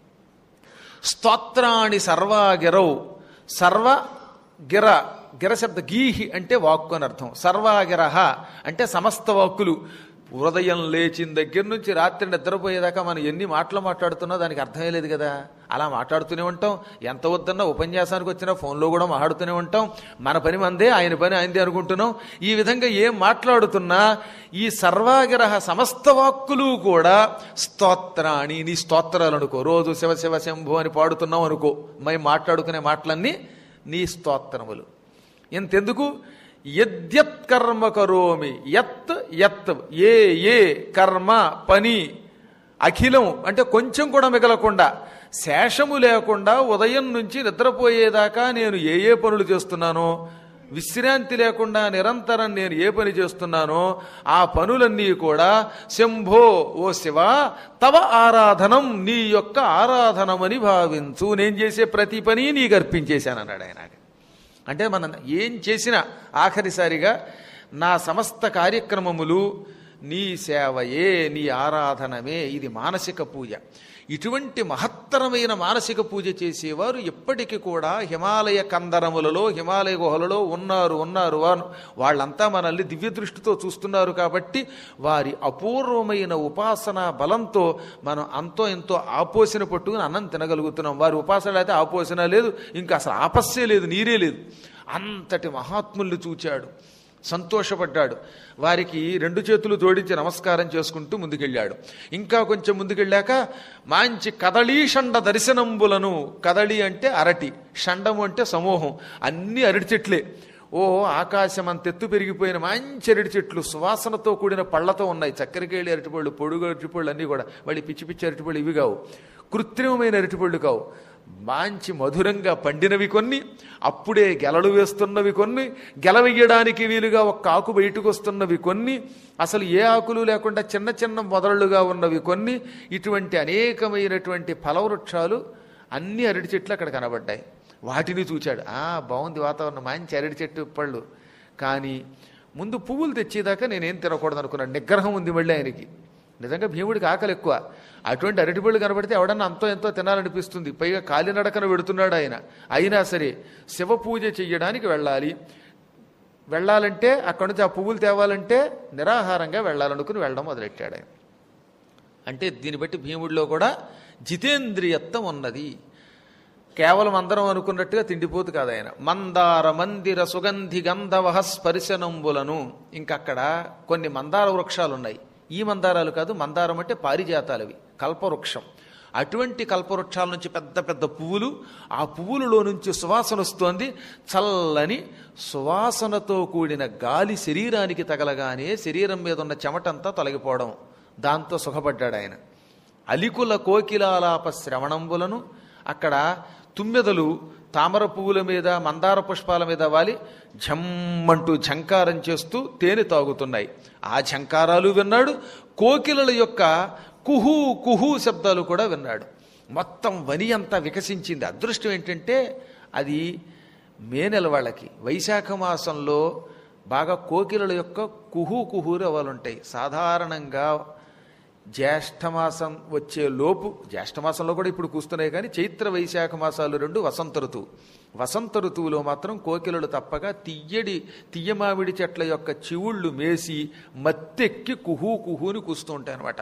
స్తోత్రాణి సర్వాగిరౌ సర్వ గిర గిర శబ్ద గీహి అంటే వాక్కు అని అర్థం సర్వాగిరహ అంటే సమస్త వాక్కులు ఉదయం లేచిన దగ్గర నుంచి రాత్రి నిద్రపోయేదాకా మనం ఎన్ని మాటలు మాట్లాడుతున్నా దానికి అర్థమే లేదు కదా అలా మాట్లాడుతూనే ఉంటాం ఎంత వద్దన్నా ఉపన్యాసానికి వచ్చినా ఫోన్లో కూడా మాట్లాడుతూనే ఉంటాం మన పని మందే ఆయన పని ఆయనదే అనుకుంటున్నాం ఈ విధంగా ఏం మాట్లాడుతున్నా ఈ సర్వాగ్రహ సమస్త వాక్కులు కూడా స్తోత్రాణి నీ స్తోత్రాలు అనుకో రోజు శివ శివ శంభు అని పాడుతున్నాం అనుకో మేము మాట్లాడుకునే మాటలన్నీ నీ స్తోత్రములు ఎంతెందుకు యద్యత్ కర్మ కరోమి యత్ యత్ ఏ ఏ కర్మ పని అఖిలం అంటే కొంచెం కూడా మిగలకుండా శేషము లేకుండా ఉదయం నుంచి నిద్రపోయేదాకా నేను ఏ ఏ పనులు చేస్తున్నానో విశ్రాంతి లేకుండా నిరంతరం నేను ఏ పని చేస్తున్నానో ఆ పనులన్నీ కూడా శంభో ఓ శివ తవ ఆరాధనం నీ యొక్క ఆరాధనమని భావించు నేను చేసే ప్రతి పని నీకు అర్పించేశాను అన్నాడు ఆయన అంటే మనం ఏం చేసినా ఆఖరిసారిగా నా సమస్త కార్యక్రమములు నీ సేవయే నీ ఆరాధనమే ఇది మానసిక పూజ ఇటువంటి మహత్తరమైన మానసిక పూజ చేసేవారు ఎప్పటికీ కూడా హిమాలయ కందరములలో హిమాలయ గుహలలో ఉన్నారు ఉన్నారు వారు వాళ్ళంతా మనల్ని దివ్య దృష్టితో చూస్తున్నారు కాబట్టి వారి అపూర్వమైన ఉపాసన బలంతో మనం అంతో ఎంతో ఆపోసిన పట్టుకుని అన్నం తినగలుగుతున్నాం వారి ఉపాసన అయితే ఆపోసన లేదు ఇంకా అసలు ఆపస్సే లేదు నీరే లేదు అంతటి మహాత్ముల్ని చూచాడు సంతోషపడ్డాడు వారికి రెండు చేతులు జోడించి నమస్కారం చేసుకుంటూ ముందుకెళ్ళాడు ఇంకా కొంచెం ముందుకెళ్ళాక మంచి కదళీ షండ దర్శనంబులను కదళి అంటే అరటి షండము అంటే సమూహం అన్ని అరటి చెట్లే ఓ ఆకాశం అంత ఎత్తు పెరిగిపోయిన మంచి అరటి చెట్లు సువాసనతో కూడిన పళ్ళతో ఉన్నాయి చక్కెరకేళి అరటిపళ్ళు పొడుగు అరటిపళ్ళు అన్నీ కూడా మళ్ళీ పిచ్చి పిచ్చి అరటిపళ్ళు ఇవి కావు కృత్రిమమైన అరటిపళ్ళు కావు మంచి మధురంగా పండినవి కొన్ని అప్పుడే గెలలు వేస్తున్నవి కొన్ని గెలవేయడానికి వీలుగా ఒక ఆకు బయటకు వస్తున్నవి కొన్ని అసలు ఏ ఆకులు లేకుండా చిన్న చిన్న మొదలుగా ఉన్నవి కొన్ని ఇటువంటి అనేకమైనటువంటి ఫలవృక్షాలు అన్ని అరటి చెట్లు అక్కడ కనబడ్డాయి వాటిని చూచాడు ఆ బాగుంది వాతావరణం మంచి అరటి చెట్టు పళ్ళు కానీ ముందు పువ్వులు తెచ్చేదాకా నేనేం తినకూడదు అనుకున్నాను నిగ్రహం ఉంది మళ్ళీ ఆయనకి నిజంగా భీముడికి ఆకలి ఎక్కువ అటువంటి అరటిపళ్ళు కనబడితే ఎవడన్నా అంతో ఎంతో తినాలనిపిస్తుంది పైగా కాలినడకన వెడుతున్నాడు ఆయన అయినా సరే శివ పూజ చెయ్యడానికి వెళ్ళాలి వెళ్ళాలంటే అక్కడి నుంచి ఆ పువ్వులు తేవాలంటే నిరాహారంగా వెళ్ళాలనుకుని వెళ్ళడం మొదలెట్టాడు ఆయన అంటే దీన్ని బట్టి భీముడిలో కూడా జితేంద్రియత్వం ఉన్నది కేవలం అందరం అనుకున్నట్టుగా తిండిపోతు కాదు ఆయన మందార మందిర సుగంధి గంధవహ స్పర్శనంబులను ఇంకక్కడ కొన్ని మందార వృక్షాలు ఉన్నాయి ఈ మందారాలు కాదు మందారం అంటే పారిజాతాలవి కల్పవృక్షం అటువంటి కల్పవృక్షాల నుంచి పెద్ద పెద్ద పువ్వులు ఆ పువ్వులలో నుంచి సువాసన వస్తోంది చల్లని సువాసనతో కూడిన గాలి శరీరానికి తగలగానే శరీరం మీద ఉన్న చెమటంతా తొలగిపోవడం దాంతో సుఖపడ్డాడు ఆయన అలికుల కోకిలాలాప శ్రవణంబులను అక్కడ తుమ్మెదలు తామర పువ్వుల మీద మందార పుష్పాల మీద వాలి ఝమ్మంటూ ఝంకారం చేస్తూ తేనె తాగుతున్నాయి ఆ ఝంకారాలు విన్నాడు కోకిలల యొక్క కుహు కుహు శబ్దాలు కూడా విన్నాడు మొత్తం వని అంతా వికసించింది అదృష్టం ఏంటంటే అది మే నెల వాళ్ళకి వైశాఖ మాసంలో బాగా కోకిలల యొక్క కుహు కుహూరు అవ్వాలుంటాయి సాధారణంగా జ్యేష్ఠమాసం వచ్చే లోపు జ్యేష్ఠమాసంలో కూడా ఇప్పుడు కూస్తున్నాయి కానీ చైత్ర వైశాఖ మాసాలు రెండు వసంత ఋతువు వసంత ఋతువులో మాత్రం కోకిలలు తప్పగా తియ్యడి తియ్యమామిడి చెట్ల యొక్క చివుళ్ళు మేసి మత్తెక్కి కుహూ కుహూని కూస్తూ ఉంటాయి అనమాట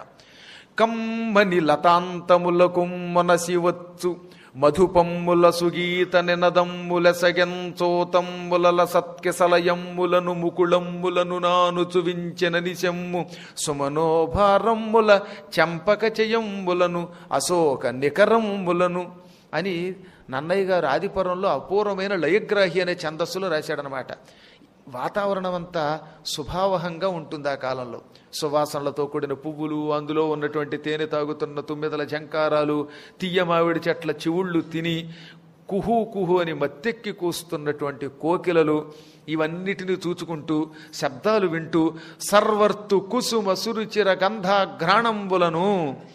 కమ్మని లతాంతముల కుమ్మనసి వచ్చు మధుపమ్ముల సుగీత నినదమ్ముల సగెంచోతమ్ముల సత్కెసలయమ్ములను ముకుళమ్ములను నాను చువించిన నిశమ్ము సుమనోభారమ్ముల చంపక చయంబులను అశోక నికరమ్ములను అని నన్నయ్య గారు ఆదిపురంలో అపూర్వమైన లయగ్రాహి అనే ఛందస్సులో రాశాడనమాట వాతావరణం అంతా శుభావహంగా ఉంటుంది ఆ కాలంలో సువాసనలతో కూడిన పువ్వులు అందులో ఉన్నటువంటి తేనె తాగుతున్న తుమ్మెదల జంకారాలు తీయ మామిడి చెట్ల చివుళ్ళు తిని కుహు కుహు అని మత్తెక్కి కూస్తున్నటువంటి కోకిలలు ఇవన్నిటిని చూచుకుంటూ శబ్దాలు వింటూ సర్వర్తు కుసుమ సురుచిర గంధ ఘ్రాణంబులను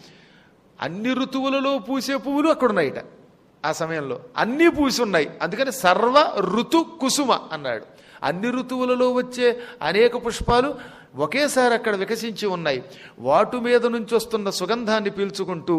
అన్ని ఋతువులలో పూసే పువ్వులు అక్కడ ఉన్నాయిట ఆ సమయంలో అన్నీ పూసి ఉన్నాయి అందుకని సర్వ ఋతు కుసుమ అన్నాడు అన్ని ఋతువులలో వచ్చే అనేక పుష్పాలు ఒకేసారి అక్కడ వికసించి ఉన్నాయి వాటి మీద నుంచి వస్తున్న సుగంధాన్ని పీల్చుకుంటూ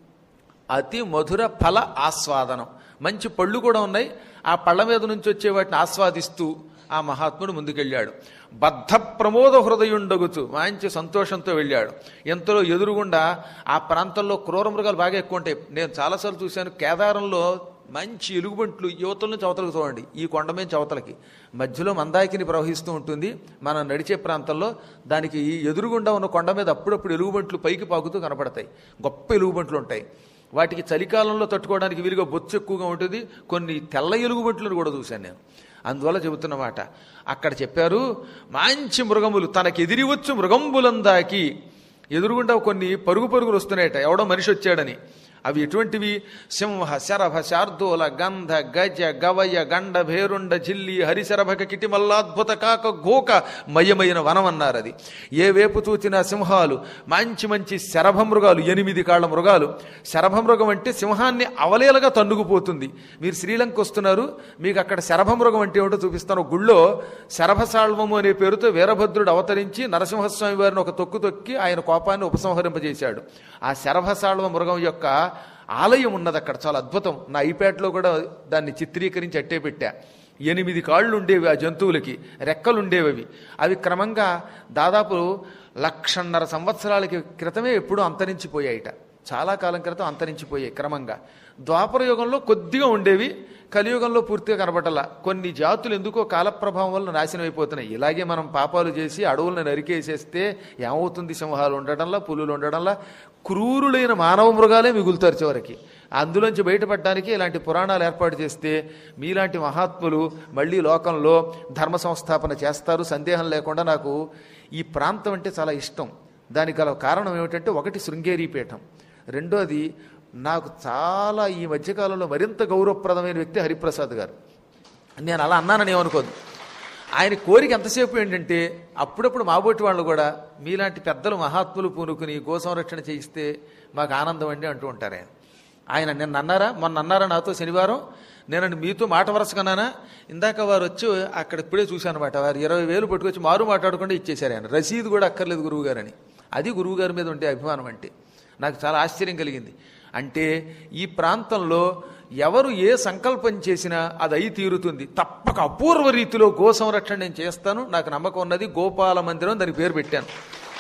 అతి మధుర ఫల ఆస్వాదనం మంచి పళ్ళు కూడా ఉన్నాయి ఆ పళ్ళ మీద నుంచి వచ్చే వాటిని ఆస్వాదిస్తూ ఆ మహాత్ముడు ముందుకెళ్ళాడు బద్ధ ప్రమోద హృదయుండగుచు మంచి సంతోషంతో వెళ్ళాడు ఎంతలో ఎదురుగుండా ఆ ప్రాంతంలో క్రూర మృగాలు బాగా ఎక్కువ ఉంటాయి నేను చాలాసార్లు చూశాను కేదారంలో మంచి ఎలుగుబంట్లు యువతల నుంచి అవతలకు చూడండి ఈ కొండ మీద అవతలకి మధ్యలో మందాకిని ప్రవహిస్తూ ఉంటుంది మనం నడిచే ప్రాంతంలో దానికి ఈ ఎదురుగుండా ఉన్న కొండ మీద అప్పుడప్పుడు ఎలుగుబంట్లు పైకి పాకుతూ కనపడతాయి గొప్ప ఎలుగుబంట్లు ఉంటాయి వాటికి చలికాలంలో తట్టుకోవడానికి వీలుగా బొచ్చు ఎక్కువగా ఉంటుంది కొన్ని తెల్ల ఎలుగుబంట్లను కూడా చూశాను నేను అందువల్ల చెబుతున్నమాట అక్కడ చెప్పారు మంచి మృగములు తనకి ఎదిరివచ్చు మృగంబులందాకి ఎదురుగుండా కొన్ని పరుగు పరుగులు వస్తున్నాయట ఎవడో మనిషి వచ్చాడని అవి ఎటువంటివి సింహ శరభ శార్దూల గంధ గజ గవయ గండ భేరుండ జిల్లి హరిశరభక కిటిమల్లాద్భుత కాక గోక మయమైన వనం అన్నారు అది ఏ వేపు చూచిన సింహాలు మంచి మంచి శరభ మృగాలు ఎనిమిది కాళ్ళ మృగాలు శరభ మృగం అంటే సింహాన్ని అవలేలగా తన్నుకుపోతుంది మీరు శ్రీలంక వస్తున్నారు మీకు అక్కడ శరభ మృగం అంటే ఏమిటో చూపిస్తాను గుళ్ళో శరభసాళ్వము అనే పేరుతో వీరభద్రుడు అవతరించి నరసింహస్వామి వారిని ఒక తొక్కు తొక్కి ఆయన కోపాన్ని ఉపసంహరింపజేశాడు ఆ శరభసాళ్వ మృగం యొక్క ఆలయం ఉన్నది అక్కడ చాలా అద్భుతం నా ఐప్యాడ్లో కూడా దాన్ని చిత్రీకరించి అట్టే పెట్టా ఎనిమిది కాళ్ళు ఉండేవి ఆ జంతువులకి రెక్కలు ఉండేవి అవి అవి క్రమంగా దాదాపు లక్షన్నర సంవత్సరాలకి క్రితమే ఎప్పుడూ అంతరించిపోయాయిట చాలా కాలం క్రితం అంతరించిపోయాయి క్రమంగా ద్వాపర యుగంలో కొద్దిగా ఉండేవి కలియుగంలో పూర్తిగా కనబడలా కొన్ని జాతులు ఎందుకో కాలప్రభావం వల్ల నాశనం అయిపోతున్నాయి ఇలాగే మనం పాపాలు చేసి అడవులను నరికేసేస్తే ఏమవుతుంది సింహాలు ఉండడంలా పులులు ఉండడంలా క్రూరులైన మానవ మృగాలే మిగులుతారు చివరికి అందులోంచి బయటపడడానికి ఇలాంటి పురాణాలు ఏర్పాటు చేస్తే మీలాంటి మహాత్ములు మళ్ళీ లోకంలో ధర్మ సంస్థాపన చేస్తారు సందేహం లేకుండా నాకు ఈ ప్రాంతం అంటే చాలా ఇష్టం దానికి గల కారణం ఏమిటంటే ఒకటి శృంగేరి పీఠం రెండోది నాకు చాలా ఈ మధ్యకాలంలో మరింత గౌరవప్రదమైన వ్యక్తి హరిప్రసాద్ గారు నేను అలా అన్నానని ఏమనుకోదు ఆయన కోరిక ఎంతసేపు ఏంటంటే అప్పుడప్పుడు మాబోటి వాళ్ళు కూడా మీలాంటి పెద్దలు మహాత్ములు పూనుకుని గో సంరక్షణ చేయిస్తే మాకు ఆనందం అండి అంటూ ఉంటారు ఆయన ఆయన నిన్న అన్నారా మొన్న అన్నారా నాతో శనివారం నేను మీతో మాట వరసకన్నానా ఇందాక వారు వచ్చి అక్కడ ఇప్పుడే చూశాను అనమాట వారు ఇరవై వేలు పట్టుకొచ్చి మారు మాట్లాడకుండా ఇచ్చేశారు ఆయన రసీదు కూడా అక్కర్లేదు గురువుగారని అది గురువుగారి మీద ఉంటే అభిమానం అంటే నాకు చాలా ఆశ్చర్యం కలిగింది అంటే ఈ ప్రాంతంలో ఎవరు ఏ సంకల్పం చేసినా అది అయి తీరుతుంది తప్పక అపూర్వ రీతిలో గో సంరక్షణ నేను చేస్తాను నాకు నమ్మకం ఉన్నది గోపాల మందిరం దానికి పేరు పెట్టాను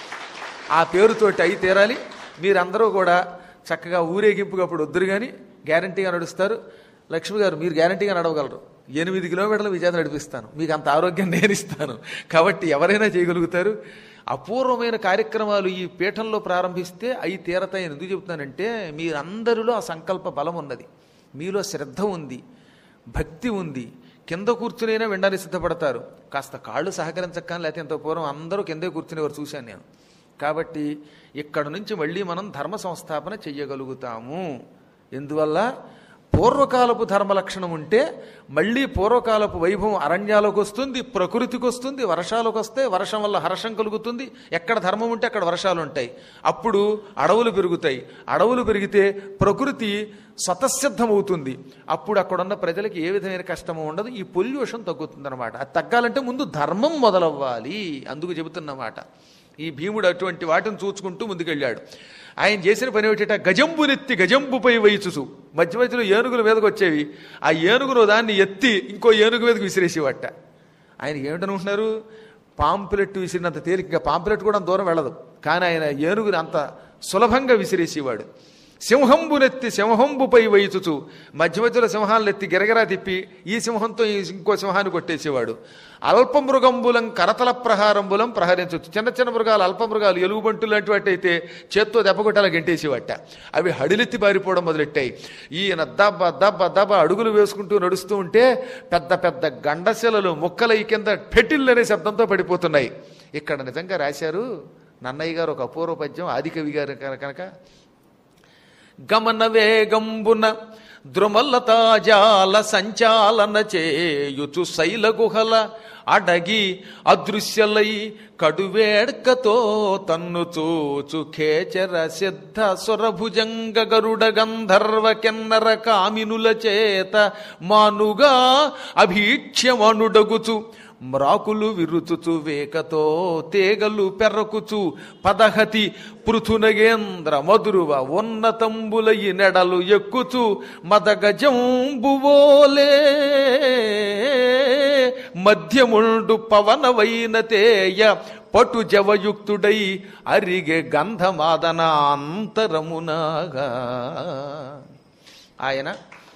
ఆ పేరుతోటి అయి తీరాలి మీరందరూ కూడా చక్కగా ఊరేగింపుగా అప్పుడు వద్దురు కానీ గ్యారంటీగా నడుస్తారు లక్ష్మి గారు మీరు గ్యారంటీగా నడవగలరు ఎనిమిది కిలోమీటర్ల విజేత నడిపిస్తాను మీకు అంత ఆరోగ్యం నేను ఇస్తాను కాబట్టి ఎవరైనా చేయగలుగుతారు అపూర్వమైన కార్యక్రమాలు ఈ పీఠంలో ప్రారంభిస్తే అవి తీరతాయని ఎందుకు చెబుతున్నానంటే మీరందరిలో ఆ సంకల్ప బలం ఉన్నది మీలో శ్రద్ధ ఉంది భక్తి ఉంది కింద కూర్చునైనా వినడానికి సిద్ధపడతారు కాస్త కాళ్ళు సహకరించక్కని లేకపోతే ఇంత పూర్వం అందరూ కిందే కూర్చునేవారు చూశాను నేను కాబట్టి ఇక్కడ నుంచి మళ్ళీ మనం ధర్మ సంస్థాపన చెయ్యగలుగుతాము ఎందువల్ల పూర్వకాలపు ధర్మ లక్షణం ఉంటే మళ్ళీ పూర్వకాలపు వైభవం అరణ్యాలకు వస్తుంది ప్రకృతికి వస్తుంది వర్షాలకు వస్తే వర్షం వల్ల హర్షం కలుగుతుంది ఎక్కడ ధర్మం ఉంటే అక్కడ వర్షాలు ఉంటాయి అప్పుడు అడవులు పెరుగుతాయి అడవులు పెరిగితే ప్రకృతి స్వతసిద్ధమవుతుంది అప్పుడు అక్కడున్న ప్రజలకి ఏ విధమైన కష్టము ఉండదు ఈ పొల్యూషన్ తగ్గుతుంది అనమాట అది తగ్గాలంటే ముందు ధర్మం మొదలవ్వాలి అందుకు చెబుతున్నమాట ఈ భీముడు అటువంటి వాటిని చూచుకుంటూ ముందుకెళ్ళాడు ఆయన చేసిన పని ఏమిటంటే గజంబునెత్తి గజంబుపై వయచుసు మధ్య మధ్యలో ఏనుగుల మీదకి వచ్చేవి ఆ ఏనుగును దాన్ని ఎత్తి ఇంకో ఏనుగు మీదకి విసిరేసేవట ఆయన ఏమిటనుకుంటున్నారు పాంపులెట్ విసిరినంత తేలికగా పాంపులెట్ కూడా అంత దూరం వెళ్ళదు కానీ ఆయన ఏనుగుని అంత సులభంగా విసిరేసేవాడు సింహంబునెత్తి సింహంబుపై వయచుచు మధ్య మధ్యలో సింహాలను ఎత్తి గిరగిరా తిప్పి ఈ సింహంతో ఈ ఇంకో సింహాన్ని కొట్టేసేవాడు అల్ప మృగంబులం కరతల ప్రహారంబులం ప్రహరించవచ్చు చిన్న చిన్న మృగాలు అల్ప మృగాలు ఎలుగుబంటు లాంటి వాటి అయితే చేత్తో దెబ్బ కొట్టాల గెంటేసేవట అవి హడిలెత్తి పారిపోవడం మొదలెట్టాయి ఈయన దబ్బ దబ్బ దబ్బ అడుగులు వేసుకుంటూ నడుస్తూ ఉంటే పెద్ద పెద్ద గండశిలలు ముక్కల ఈ కింద పెటిల్ అనే శబ్దంతో పడిపోతున్నాయి ఇక్కడ నిజంగా రాశారు నన్నయ్య గారు ఒక అపూర్వ పద్యం ఆదికవి గారు కనుక గమన వేగంబున ద్రుమల్లతాజాల సంచాలన చేయుచు శైల గుహల అడగి అదృశ్యలై కడువేడ్కతో తన్ను చూచు ఖేచర సిద్ధ సురభుజంగ గరుడ గంధర్వ కెన్నర కామినుల చేత మానుగా అభీక్ష్యమనుడగుచు మ్రాకులు విరుచుచు వేకతో తేగలు పెర్రకుచు పదహతి పృథునగేంద్ర మధురువ ఉన్నతంబులయి నెడలు ఎక్కుచు మదగజంబువోలే మధ్యముండు పవనవైన తేయ పటు జవయుక్తుడై అరిగే గంధమాదన అంతరమునాగా ఆయన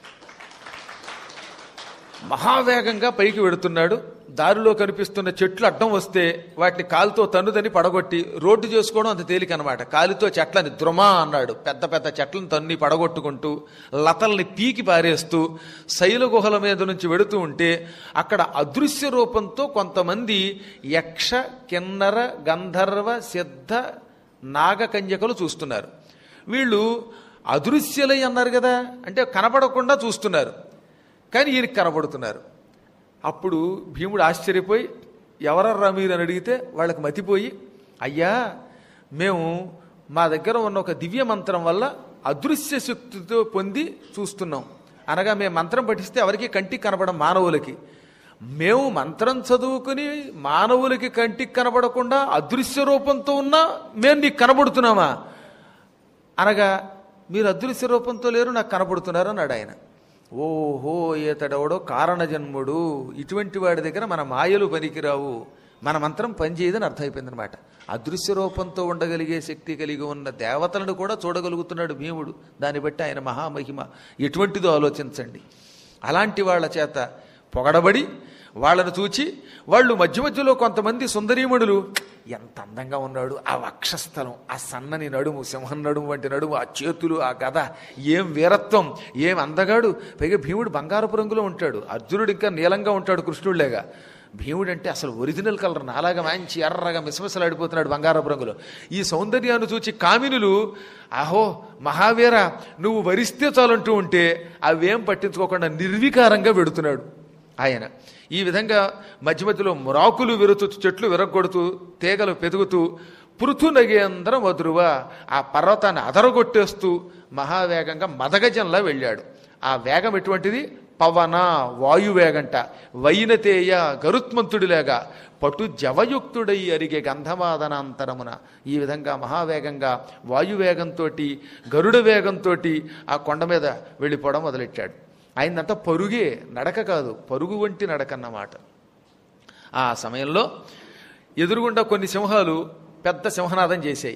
మహావేగంగా పైకి వెడుతున్నాడు దారిలో కనిపిస్తున్న చెట్లు అడ్డం వస్తే వాటిని కాలుతో తన్నుదని పడగొట్టి రోడ్డు చేసుకోవడం అంత తేలిక అనమాట కాలితో చెట్లని ద్రుమ అన్నాడు పెద్ద పెద్ద చెట్లను తన్ని పడగొట్టుకుంటూ లతల్ని పీకి పారేస్తూ శైల గుహల మీద నుంచి వెడుతూ ఉంటే అక్కడ అదృశ్య రూపంతో కొంతమంది యక్ష కిన్నర గంధర్వ సిద్ధ నాగకన్యకలు చూస్తున్నారు వీళ్ళు అదృశ్యలై అన్నారు కదా అంటే కనపడకుండా చూస్తున్నారు కానీ ఈయనకి కనబడుతున్నారు అప్పుడు భీముడు ఆశ్చర్యపోయి ఎవరర్రా మీరు అని అడిగితే వాళ్ళకి మతిపోయి అయ్యా మేము మా దగ్గర ఉన్న ఒక దివ్య మంత్రం వల్ల అదృశ్య శక్తితో పొంది చూస్తున్నాం అనగా మేము మంత్రం పఠిస్తే ఎవరికి కంటికి కనబడం మానవులకి మేము మంత్రం చదువుకుని మానవులకి కంటికి కనబడకుండా అదృశ్య రూపంతో ఉన్నా మేము నీకు కనబడుతున్నామా అనగా మీరు అదృశ్య రూపంతో లేరు నాకు కనబడుతున్నారు అన్నాడు ఆయన ఓహో ఇతడెవడో కారణజన్ముడు ఇటువంటి వాడి దగ్గర మన మాయలు పనికిరావు మన మంత్రం పనిచేయదని అర్థమైపోయింది అనమాట అదృశ్య రూపంతో ఉండగలిగే శక్తి కలిగి ఉన్న దేవతలను కూడా చూడగలుగుతున్నాడు భీముడు దాన్ని బట్టి ఆయన మహామహిమ ఎటువంటిదో ఆలోచించండి అలాంటి వాళ్ళ చేత పొగడబడి వాళ్ళను చూచి వాళ్ళు మధ్య మధ్యలో కొంతమంది సుందరీమణులు ఎంత అందంగా ఉన్నాడు ఆ వక్షస్థలం ఆ సన్నని నడుము సింహం నడుము వంటి నడుము ఆ చేతులు ఆ గద ఏం వీరత్వం ఏం అందగాడు పైగా భీముడు బంగారపు రంగులో ఉంటాడు అర్జునుడు ఇంకా నీలంగా ఉంటాడు కృష్ణుడిలాగా భీముడు అంటే అసలు ఒరిజినల్ కలర్ నాలాగా మంచి ఎర్రగా మిసమిసలాడిపోతున్నాడు బంగారపు రంగులో ఈ సౌందర్యాన్ని చూచి కామినులు అహో మహావీర నువ్వు వరిస్తే చాలంటూ ఉంటే అవేం పట్టించుకోకుండా నిర్వికారంగా వెడుతున్నాడు ఆయన ఈ విధంగా మధ్య మధ్యలో మ్రాకులు విరుతూ చెట్లు విరగొడుతూ తీగలు పెరుగుతూ పృథునగేంద్ర మధురువ ఆ పర్వతాన్ని అదరగొట్టేస్తూ మహావేగంగా మదగజంలా వెళ్ళాడు ఆ వేగం ఎటువంటిది పవన వాయువేగంట వైనతేయ గరుత్మంతుడిలాగా పటు జవయుక్తుడై అరిగే గంధమాదనాంతరమున ఈ విధంగా మహావేగంగా వాయువేగంతో గరుడ వేగంతో ఆ కొండ మీద వెళ్ళిపోవడం మొదలెట్టాడు ఆయనంతా పరుగే నడక కాదు పరుగు వంటి నడక అన్నమాట ఆ సమయంలో ఎదురుగుండా కొన్ని సింహాలు పెద్ద సింహనాదం చేశాయి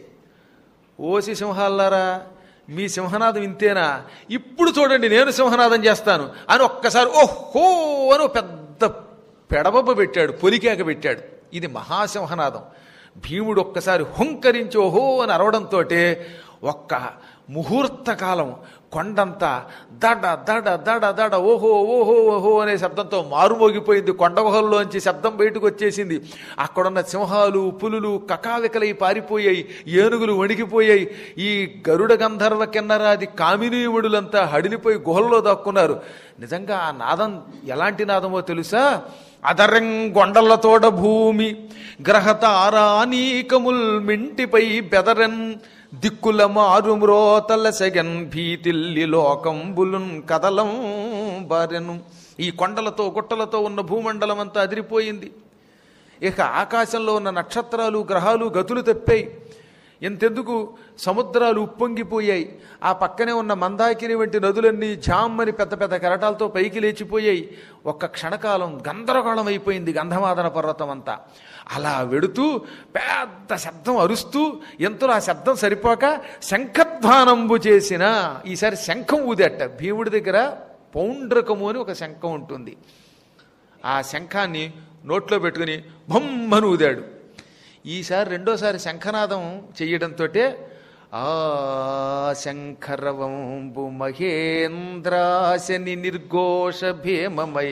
ఓసి సింహాలారా మీ సింహనాదం ఇంతేనా ఇప్పుడు చూడండి నేను సింహనాదం చేస్తాను అని ఒక్కసారి ఓహో అని ఓ పెద్ద పెడబొబ్బ పెట్టాడు పొలికేక పెట్టాడు ఇది మహాసింహనాదం భీముడు ఒక్కసారి హుంకరించి ఓహో అని అరవడంతో ఒక్క ముహూర్త కాలం కొండంతా దడ దడ దడ దడ ఓహో ఓహో ఓహో అనే శబ్దంతో మారుమోగిపోయింది కొండ గుహల్లోంచి శబ్దం బయటకు వచ్చేసింది అక్కడున్న సింహాలు పులులు కకావికలై పారిపోయాయి ఏనుగులు వణికిపోయాయి ఈ గరుడ గంధర్వ కిన్నరాది కామినీయుడులంతా హడిలిపోయి గుహల్లో దాక్కున్నారు నిజంగా ఆ నాదం ఎలాంటి నాదమో తెలుసా అదరం గొండలతోడ భూమి గ్రహతారానీకముల్ మింటిపై బెదరన్ దిక్కుల మారు మ్రోతల సెగన్ భీతిల్లి లోకంబులున్ కదలం బారెను ఈ కొండలతో గుట్టలతో ఉన్న భూమండలం అంతా అదిరిపోయింది ఇక ఆకాశంలో ఉన్న నక్షత్రాలు గ్రహాలు గతులు తెప్పాయి ఎంతెందుకు సముద్రాలు ఉప్పొంగిపోయాయి ఆ పక్కనే ఉన్న మందాకిని వంటి నదులన్నీ జామ్మని పెద్ద పెద్ద కెరటాలతో పైకి లేచిపోయాయి ఒక్క క్షణకాలం గందరగోళం అయిపోయింది గంధమాదన పర్వతం అంతా అలా వెడుతూ పెద్ద శబ్దం అరుస్తూ ఎంతలో ఆ శబ్దం సరిపోక శంఖధ్వానంబు చేసిన ఈసారి శంఖం ఊదట భీముడి దగ్గర పౌండ్రకము అని ఒక శంఖం ఉంటుంది ఆ శంఖాన్ని నోట్లో పెట్టుకుని బొమ్మను ఊదాడు ఈసారి రెండోసారి శంఖనాదం చెయ్యడంతో ఆ శంఖరవంబు మహేంద్రాశని నిర్ఘోష భీమమై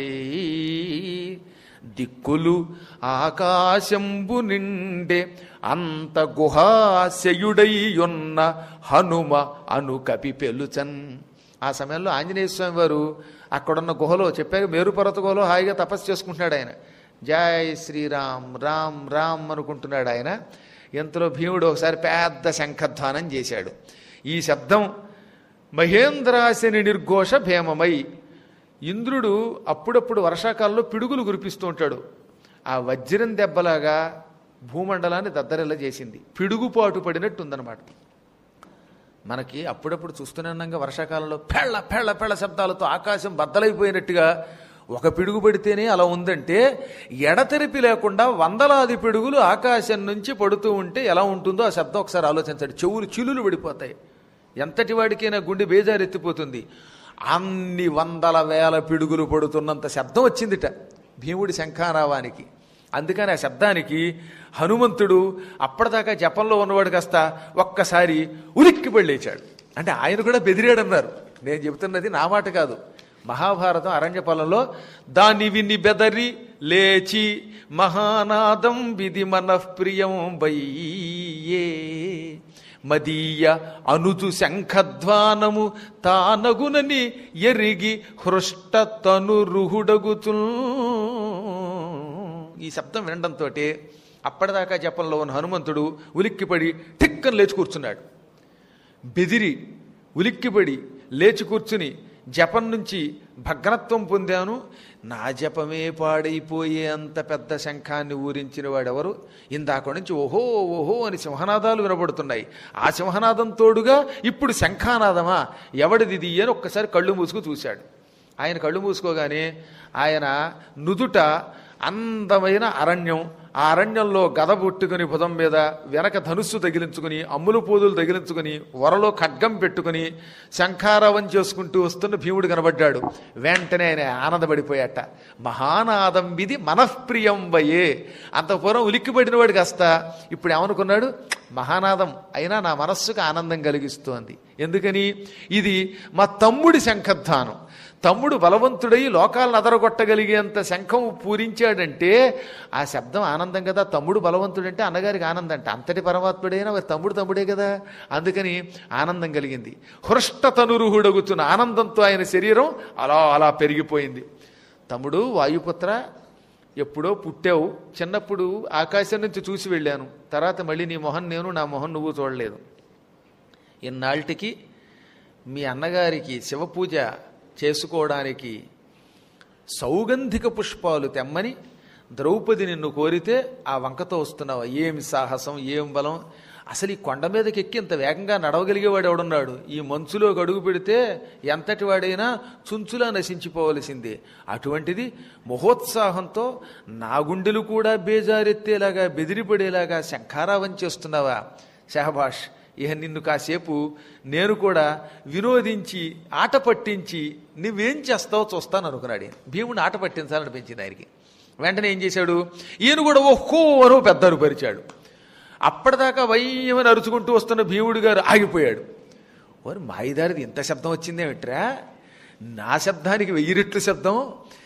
దిక్కులు ఆకాశంబు నిండే అంత గుహాశయుడై ఉన్న హనుమ అను కపి పెలుచన్ ఆ సమయంలో ఆంజనేయ స్వామి వారు అక్కడున్న గుహలో చెప్పాక మేరుపర్వత గుహలో హాయిగా తపస్సు చేసుకుంటున్నాడు ఆయన జై శ్రీరామ్ రామ్ రామ్ అనుకుంటున్నాడు ఆయన ఎంతలో భీముడు ఒకసారి పెద్ద శంఖధ్వానం చేశాడు ఈ శబ్దం మహేంద్రాశని నిర్ఘోష భేమమై ఇంద్రుడు అప్పుడప్పుడు వర్షాకాలంలో పిడుగులు కురిపిస్తూ ఉంటాడు ఆ వజ్రం దెబ్బలాగా భూమండలాన్ని దద్దరిల్ల చేసింది పిడుగుపాటు పడినట్టు ఉందన్నమాట మనకి అప్పుడప్పుడు చూస్తూనే ఉన్నాగా వర్షాకాలంలో పెళ్ళ పెళ్ళ పెళ్ళ శబ్దాలతో ఆకాశం బద్దలైపోయినట్టుగా ఒక పిడుగు పడితేనే అలా ఉందంటే ఎడతెరిపి లేకుండా వందలాది పిడుగులు ఆకాశం నుంచి పడుతూ ఉంటే ఎలా ఉంటుందో ఆ శబ్దం ఒకసారి ఆలోచించండి చెవులు చిల్లులు పడిపోతాయి ఎంతటి వాడికైనా గుండె బేజారెత్తిపోతుంది అన్ని వందల వేల పిడుగులు పడుతున్నంత శబ్దం వచ్చిందిట భీముడి శంఖారావానికి అందుకని ఆ శబ్దానికి హనుమంతుడు అప్పటిదాకా జపంలో ఉన్నవాడు కాస్త ఒక్కసారి ఉలిక్కి లేచాడు అంటే ఆయన కూడా బెదిరాడన్నారు నేను చెబుతున్నది నా మాట కాదు మహాభారతం అరణ్యపాలెంలో దాని విని బెదరి లేచి మహానాదం విధి మనఃప్రియం బయ్యే మదీయ అనుజు శంఖధ్వానము తానగునని ఎరిగి హృష్ట తను ఈ శబ్దం వినడంతో అప్పటిదాకా జపంలో ఉన్న హనుమంతుడు ఉలిక్కిపడి టిక్కని లేచి కూర్చున్నాడు బెదిరి ఉలిక్కిపడి లేచి కూర్చుని జపం నుంచి భగ్నత్వం పొందాను నా జపమే పాడైపోయే అంత పెద్ద శంఖాన్ని ఊరించిన వాడెవరు ఇందాక నుంచి ఓహో ఓహో అని సింహనాదాలు వినబడుతున్నాయి ఆ సింహనాదం తోడుగా ఇప్పుడు శంఖానాదమా ఎవడిది ఇది అని ఒక్కసారి కళ్ళు మూసుకు చూశాడు ఆయన కళ్ళు మూసుకోగానే ఆయన నుదుట అందమైన అరణ్యం ఆ అరణ్యంలో గద పుట్టుకుని భుజం మీద వెనక ధనుస్సు తగిలించుకుని అమ్ములు పూదులు తగిలించుకుని వరలో ఖడ్గం పెట్టుకుని శంఖారావం చేసుకుంటూ వస్తున్న భీముడు కనబడ్డాడు వెంటనే ఆయన ఆనందపడిపోయాట మహానాదం విధి మనఃప్రియం వయే అంత పూర్వం ఉలిక్కిపడిన వాడు కాస్త ఇప్పుడు ఏమనుకున్నాడు మహానాదం అయినా నా మనస్సుకు ఆనందం కలిగిస్తోంది ఎందుకని ఇది మా తమ్ముడి శంఖధ్వానం తమ్ముడు బలవంతుడై లోకాలను అదరగొట్టగలిగేంత శంఖం పూరించాడంటే ఆ శబ్దం ఆనందం కదా తమ్ముడు బలవంతుడంటే అన్నగారికి ఆనందం అంట అంతటి పరమాత్ముడైనా మరి తమ్ముడు తమ్ముడే కదా అందుకని ఆనందం కలిగింది హృష్ట తనురుహుడగుతున్న ఆనందంతో ఆయన శరీరం అలా అలా పెరిగిపోయింది తమ్ముడు వాయుపుత్ర ఎప్పుడో పుట్టావు చిన్నప్పుడు ఆకాశం నుంచి చూసి వెళ్ళాను తర్వాత మళ్ళీ నీ మొహం నేను నా మొహం నువ్వు చూడలేదు ఇన్నాళ్ళకి మీ అన్నగారికి శివపూజ చేసుకోవడానికి సౌగంధిక పుష్పాలు తెమ్మని ద్రౌపది నిన్ను కోరితే ఆ వంకతో వస్తున్నావా ఏమి సాహసం ఏం బలం అసలు ఈ కొండ మీదకి ఎక్కి ఇంత వేగంగా నడవగలిగేవాడు ఎవడున్నాడు ఈ మంచులో అడుగు పెడితే ఎంతటి వాడైనా చుంచులా నశించిపోవలసిందే అటువంటిది మహోత్సాహంతో నా గుండెలు కూడా బేజారెత్తేలాగా బెదిరిపడేలాగా శంఖారావం చేస్తున్నావా షహబాష్ ఇహ నిన్ను కాసేపు నేను కూడా వినోదించి ఆట పట్టించి నువ్వేం చేస్తావో చూస్తాను అనుకున్నాడు ఈయన. భీముడిని ఆట పట్టించాలనిపించింది ఆయనకి వెంటనే ఏం చేశాడు ఈయన కూడా ఒక్కో వరో పెద్ద అరుపరిచాడు అప్పటిదాకా వయ్యమని అరుచుకుంటూ వస్తున్న భీముడు గారు ఆగిపోయాడు ఓరి మాయిదారిది ఇంత శబ్దం వచ్చిందేమిట్రా నా శబ్దానికి వెయ్యి రెట్లు శబ్దం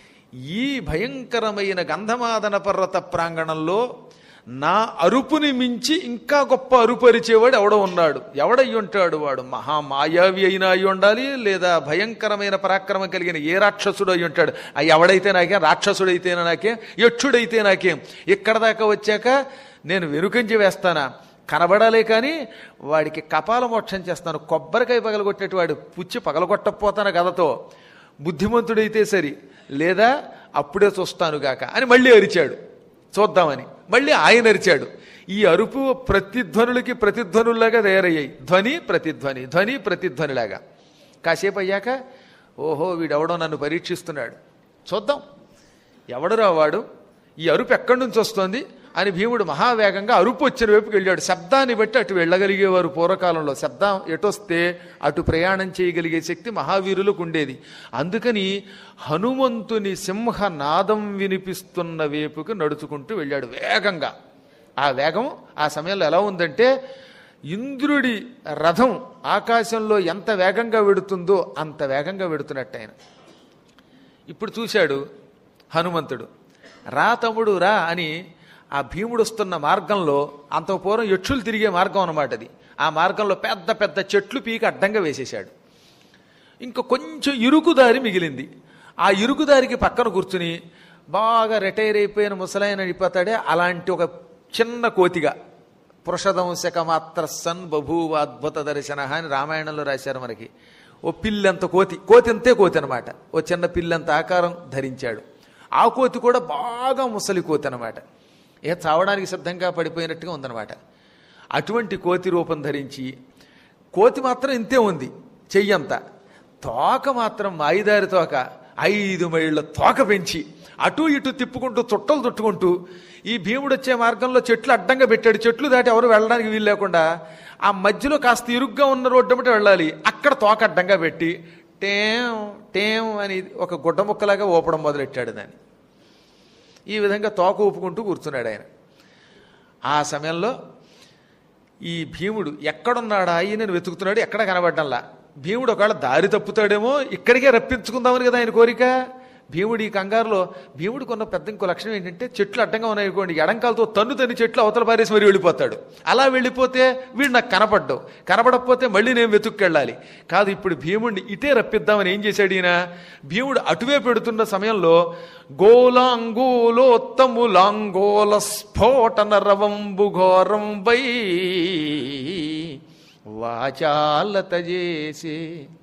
ఈ భయంకరమైన గంధమాదన పర్వత ప్రాంగణంలో నా అరుపుని మించి ఇంకా గొప్ప అరుపరిచేవాడు ఎవడో ఉన్నాడు ఎవడై ఉంటాడు వాడు మహామాయావి అయినా అయి ఉండాలి లేదా భయంకరమైన పరాక్రమం కలిగిన ఏ రాక్షసుడు అయి ఉంటాడు ఆ ఎవడైతే నాకేం రాక్షసుడైతే నాకేం యక్షుడైతే నాకేం ఇక్కడ దాకా వచ్చాక నేను వెనుకంజి వేస్తానా కనబడాలే కానీ వాడికి కపాల మోక్షం చేస్తాను కొబ్బరికాయ పగలగొట్టేటి వాడు పుచ్చి పగలగొట్టకపోతాను గదతో బుద్ధిమంతుడైతే సరి లేదా అప్పుడే చూస్తాను గాక అని మళ్ళీ అరిచాడు చూద్దామని మళ్ళీ ఆయన అరిచాడు ఈ అరుపు ప్రతిధ్వనులకి ప్రతిధ్వనుల్లాగా తయారయ్యాయి ధ్వని ప్రతిధ్వని ధ్వని ప్రతిధ్వనిలాగా కాసేపు అయ్యాక ఓహో వీడెవడో నన్ను పరీక్షిస్తున్నాడు చూద్దాం ఎవడురా వాడు ఈ అరుపు ఎక్కడి నుంచి వస్తోంది అని భీముడు మహావేగంగా అరుపు వచ్చిన వైపుకి వెళ్ళాడు శబ్దాన్ని బట్టి అటు వెళ్ళగలిగేవారు పూర్వకాలంలో శబ్దం ఎటొస్తే అటు ప్రయాణం చేయగలిగే శక్తి మహావీరులకు ఉండేది అందుకని హనుమంతుని సింహ నాదం వినిపిస్తున్న వైపుకి నడుచుకుంటూ వెళ్ళాడు వేగంగా ఆ వేగం ఆ సమయంలో ఎలా ఉందంటే ఇంద్రుడి రథం ఆకాశంలో ఎంత వేగంగా వెడుతుందో అంత వేగంగా వెడుతున్నట్టు ఆయన ఇప్పుడు చూశాడు హనుమంతుడు రా తమ్ముడు రా అని ఆ భీముడు వస్తున్న మార్గంలో అంత పూర్వం యక్షులు తిరిగే మార్గం అన్నమాట అది ఆ మార్గంలో పెద్ద పెద్ద చెట్లు పీకి అడ్డంగా వేసేశాడు ఇంకా కొంచెం ఇరుకుదారి మిగిలింది ఆ ఇరుకుదారికి పక్కన కూర్చుని బాగా రిటైర్ అయిపోయిన ముసలాయన అయిపోతాడే అలాంటి ఒక చిన్న కోతిగా పురుషదంశక మాత్ర సన్ బభూవ అద్భుత దర్శన అని రామాయణంలో రాశారు మనకి ఓ పిల్లంత కోతి కోతి అంతే కోతి అనమాట ఓ చిన్న పిల్లంత ఆకారం ధరించాడు ఆ కోతి కూడా బాగా ముసలి కోతి అనమాట ఏ చావడానికి సిద్ధంగా పడిపోయినట్టుగా ఉందన్నమాట అటువంటి కోతి రూపం ధరించి కోతి మాత్రం ఇంతే ఉంది చెయ్యంత తోక మాత్రం మాయిదారి తోక ఐదు మైళ్ళ తోక పెంచి అటు ఇటు తిప్పుకుంటూ చుట్టలు చుట్టుకుంటూ ఈ భీముడు వచ్చే మార్గంలో చెట్లు అడ్డంగా పెట్టాడు చెట్లు దాటి ఎవరు వెళ్ళడానికి వీలు లేకుండా ఆ మధ్యలో కాస్త ఇరుగ్గా ఉన్న రోడ్డు బట్టి వెళ్ళాలి అక్కడ తోక అడ్డంగా పెట్టి టేం టేం అని ఒక గుడ్డ ముక్కలాగా ఊపడం మొదలెట్టాడు దాన్ని ఈ విధంగా తోక ఊపుకుంటూ కూర్చున్నాడు ఆయన ఆ సమయంలో ఈ భీముడు ఎక్కడున్నాడా అని నేను వెతుకుతున్నాడు ఎక్కడ కనబడ్డంలా భీముడు ఒకవేళ దారి తప్పుతాడేమో ఇక్కడికే రప్పించుకుందామని కదా ఆయన కోరిక భీముడు ఈ కంగారులో భీముడికి ఉన్న పెద్ద ఇంకో లక్షణం ఏంటంటే చెట్లు అడ్డంగా ఉన్నాయి అనుకోండి ఎడంకాలతో తన్ను తన్ని చెట్లు అవతల పారేసి మరి వెళ్ళిపోతాడు అలా వెళ్ళిపోతే వీడు నాకు కనపడ్డావు కనపడకపోతే మళ్ళీ నేను వెతుక్కెళ్ళాలి కాదు ఇప్పుడు భీముడిని ఇటే రప్పిద్దామని ఏం చేశాడు ఈయన భీముడు అటువే పెడుతున్న సమయంలో గోలాంగోలోత్తములాంగోల స్ఫోటన రవంబు ఘోరం వై వాచాలత చేసే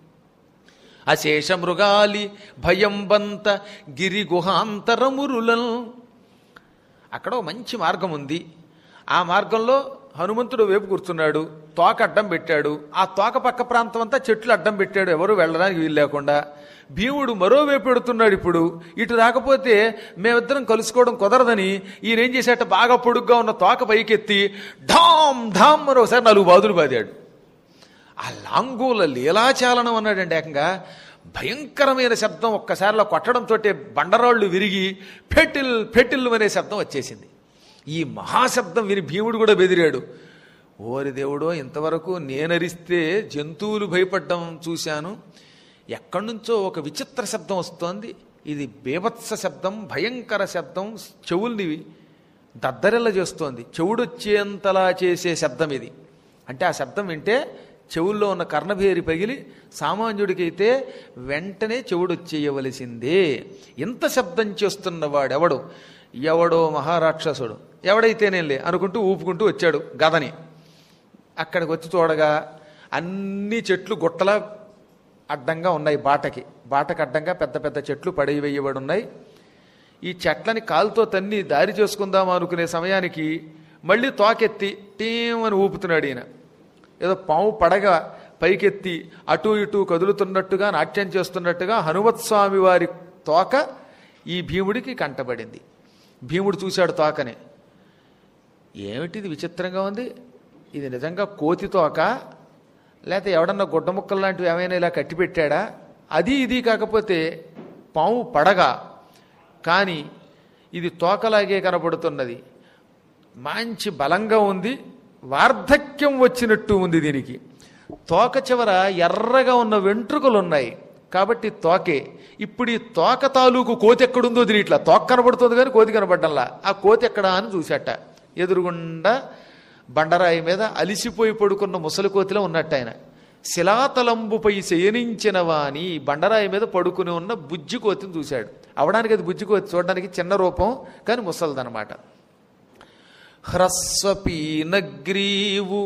అశేష మృగాలి భయం బంత గిరి గుహాంతరమురులను అక్కడ ఒక మంచి మార్గం ఉంది ఆ మార్గంలో హనుమంతుడు వైపు కూర్చున్నాడు తోక అడ్డం పెట్టాడు ఆ తోక పక్క ప్రాంతం అంతా చెట్లు అడ్డం పెట్టాడు ఎవరు వెళ్ళడానికి వీలు లేకుండా భీముడు మరోవైపు పెడుతున్నాడు ఇప్పుడు ఇటు రాకపోతే మేమిద్దరం కలుసుకోవడం కుదరదని ఈయన ఏం చేశాట బాగా పొడుగ్గా ఉన్న తోక పైకెత్తి ఢామ్ ఢామ్ అని ఒకసారి నాలుగు బాదులు బాదాడు ఆ లాంగూల లీలాచాలనం అన్నాడండి ఏకంగా భయంకరమైన శబ్దం ఒక్కసారిలో కొట్టడంతో బండరాళ్ళు విరిగి ఫెటిల్ ఫెటిల్ అనే శబ్దం వచ్చేసింది ఈ మహాశబ్దం విని భీముడు కూడా బెదిరాడు ఓరి దేవుడో ఇంతవరకు నేనరిస్తే జంతువులు భయపడ్డం చూశాను ఎక్కడి నుంచో ఒక విచిత్ర శబ్దం వస్తోంది ఇది బీభత్స శబ్దం భయంకర శబ్దం చెవుల్ని దద్దరెల్ల చేస్తోంది చెవుడొచ్చేంతలా చేసే శబ్దం ఇది అంటే ఆ శబ్దం వింటే చెవుల్లో ఉన్న కర్ణభేరి పగిలి సామాన్యుడికైతే వెంటనే చెవుడొచ్చేయవలసిందే ఇంత శబ్దం చేస్తున్న వాడెవడు ఎవడో మహారాక్షసుడు ఎవడైతేనేలే అనుకుంటూ ఊపుకుంటూ వచ్చాడు గదని అక్కడికి వచ్చి చూడగా అన్ని చెట్లు గుట్టలా అడ్డంగా ఉన్నాయి బాటకి బాటకు అడ్డంగా పెద్ద పెద్ద చెట్లు పడి వేయబడి ఉన్నాయి ఈ చెట్లని కాలుతో తన్ని దారి చేసుకుందాం అనుకునే సమయానికి మళ్ళీ తోకెత్తి టీం అని ఊపుతున్నాడు ఈయన ఏదో పాము పడగ పైకెత్తి అటు ఇటు కదులుతున్నట్టుగా నాట్యం చేస్తున్నట్టుగా హనుమత్స్వామి వారి తోక ఈ భీముడికి కంటబడింది భీముడు చూశాడు తోకని ఏమిటిది విచిత్రంగా ఉంది ఇది నిజంగా కోతి తోక లేకపోతే ఎవడన్నా గుడ్డ ముక్కలు లాంటివి ఏమైనా ఇలా కట్టిపెట్టాడా అది ఇది కాకపోతే పాము పడగ కానీ ఇది తోకలాగే కనబడుతున్నది మంచి బలంగా ఉంది వార్ధక్యం వచ్చినట్టు ఉంది దీనికి తోక చివర ఎర్రగా ఉన్న వెంట్రుకలు ఉన్నాయి కాబట్టి తోకే ఇప్పుడు ఈ తోక తాలూకు కోతి ఎక్కడుందో తెలియట్లా తోక కనబడుతుంది కానీ కోతి కనబడ్డంలా ఆ కోతి ఎక్కడా అని చూశాట ఎదురుగుండా బండరాయి మీద అలిసిపోయి పడుకున్న ముసలి కోతిలో ఉన్నట్టు ఆయన శిలాతలంబుపై శయనించిన వాని బండరాయి మీద పడుకుని ఉన్న బుజ్జి కోతిని చూశాడు అవడానికి అది బుజ్జి కోతి చూడడానికి చిన్న రూపం కానీ ముసలిదనమాట హ్రస్వపీనగ్రీవు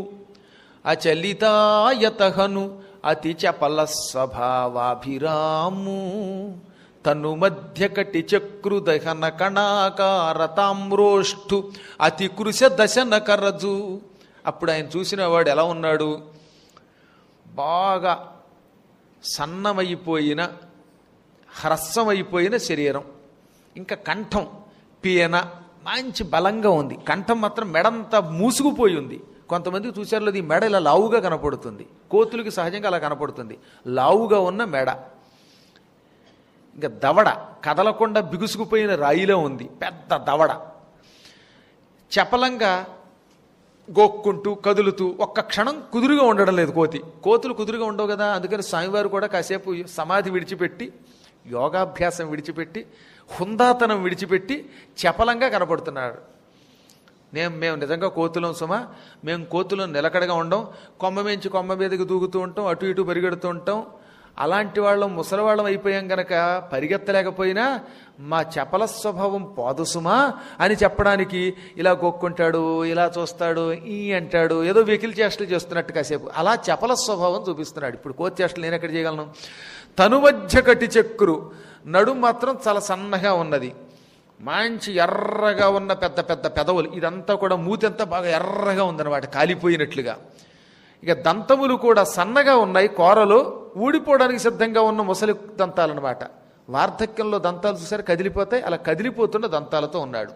అచలితాయతహను అతి చపల స్వభావాభిరాము తను మధ్య కటి చక్రు దహన కణాకార తామ్రోష్ఠు అతి కృశ దశన కరజు అప్పుడు ఆయన చూసిన వాడు ఎలా ఉన్నాడు బాగా సన్నమైపోయిన హ్రస్వమైపోయిన శరీరం ఇంకా కంఠం పీన మంచి బలంగా ఉంది కంఠం మాత్రం మెడంతా మూసుకుపోయి ఉంది కొంతమంది చూసారు ఈ మెడ ఇలా లావుగా కనపడుతుంది కోతులకి సహజంగా అలా కనపడుతుంది లావుగా ఉన్న మెడ ఇంకా దవడ కదలకుండా బిగుసుకుపోయిన రాయిలో ఉంది పెద్ద దవడ చపలంగా గోక్కుంటూ కదులుతూ ఒక్క క్షణం కుదురుగా ఉండడం లేదు కోతి కోతులు కుదురుగా ఉండవు కదా అందుకని స్వామివారు కూడా కాసేపు సమాధి విడిచిపెట్టి యోగాభ్యాసం విడిచిపెట్టి హుందాతనం విడిచిపెట్టి చపలంగా కనపడుతున్నాడు నేను మేము నిజంగా కోతులం సుమా మేము కోతులం నిలకడగా ఉండం కొమ్మ మించి కొమ్మ మీదకి దూకుతూ ఉంటాం అటు ఇటు పరిగెడుతూ ఉంటాం అలాంటి వాళ్ళం ముసలివాళ్ళం అయిపోయాం గనక పరిగెత్తలేకపోయినా మా చపల స్వభావం పోదుసుమా అని చెప్పడానికి ఇలా గొక్కుంటాడు ఇలా చూస్తాడు ఈ అంటాడు ఏదో వెకిల్ చేష్టలు చేస్తున్నట్టు కాసేపు అలా చపల స్వభావం చూపిస్తున్నాడు ఇప్పుడు కోతి చేష్టలు నేను ఎక్కడ చేయగలను తనుమధ్య కటి చక్రు నడుం మాత్రం చాలా సన్నగా ఉన్నది మంచి ఎర్రగా ఉన్న పెద్ద పెద్ద పెదవులు ఇదంతా కూడా మూతంతా బాగా ఎర్రగా ఉందన్నమాట కాలిపోయినట్లుగా ఇక దంతములు కూడా సన్నగా ఉన్నాయి కూరలో ఊడిపోవడానికి సిద్ధంగా ఉన్న ముసలి దంతాలన్నమాట వార్ధక్యంలో దంతాలు చూసారు కదిలిపోతాయి అలా కదిలిపోతున్న దంతాలతో ఉన్నాడు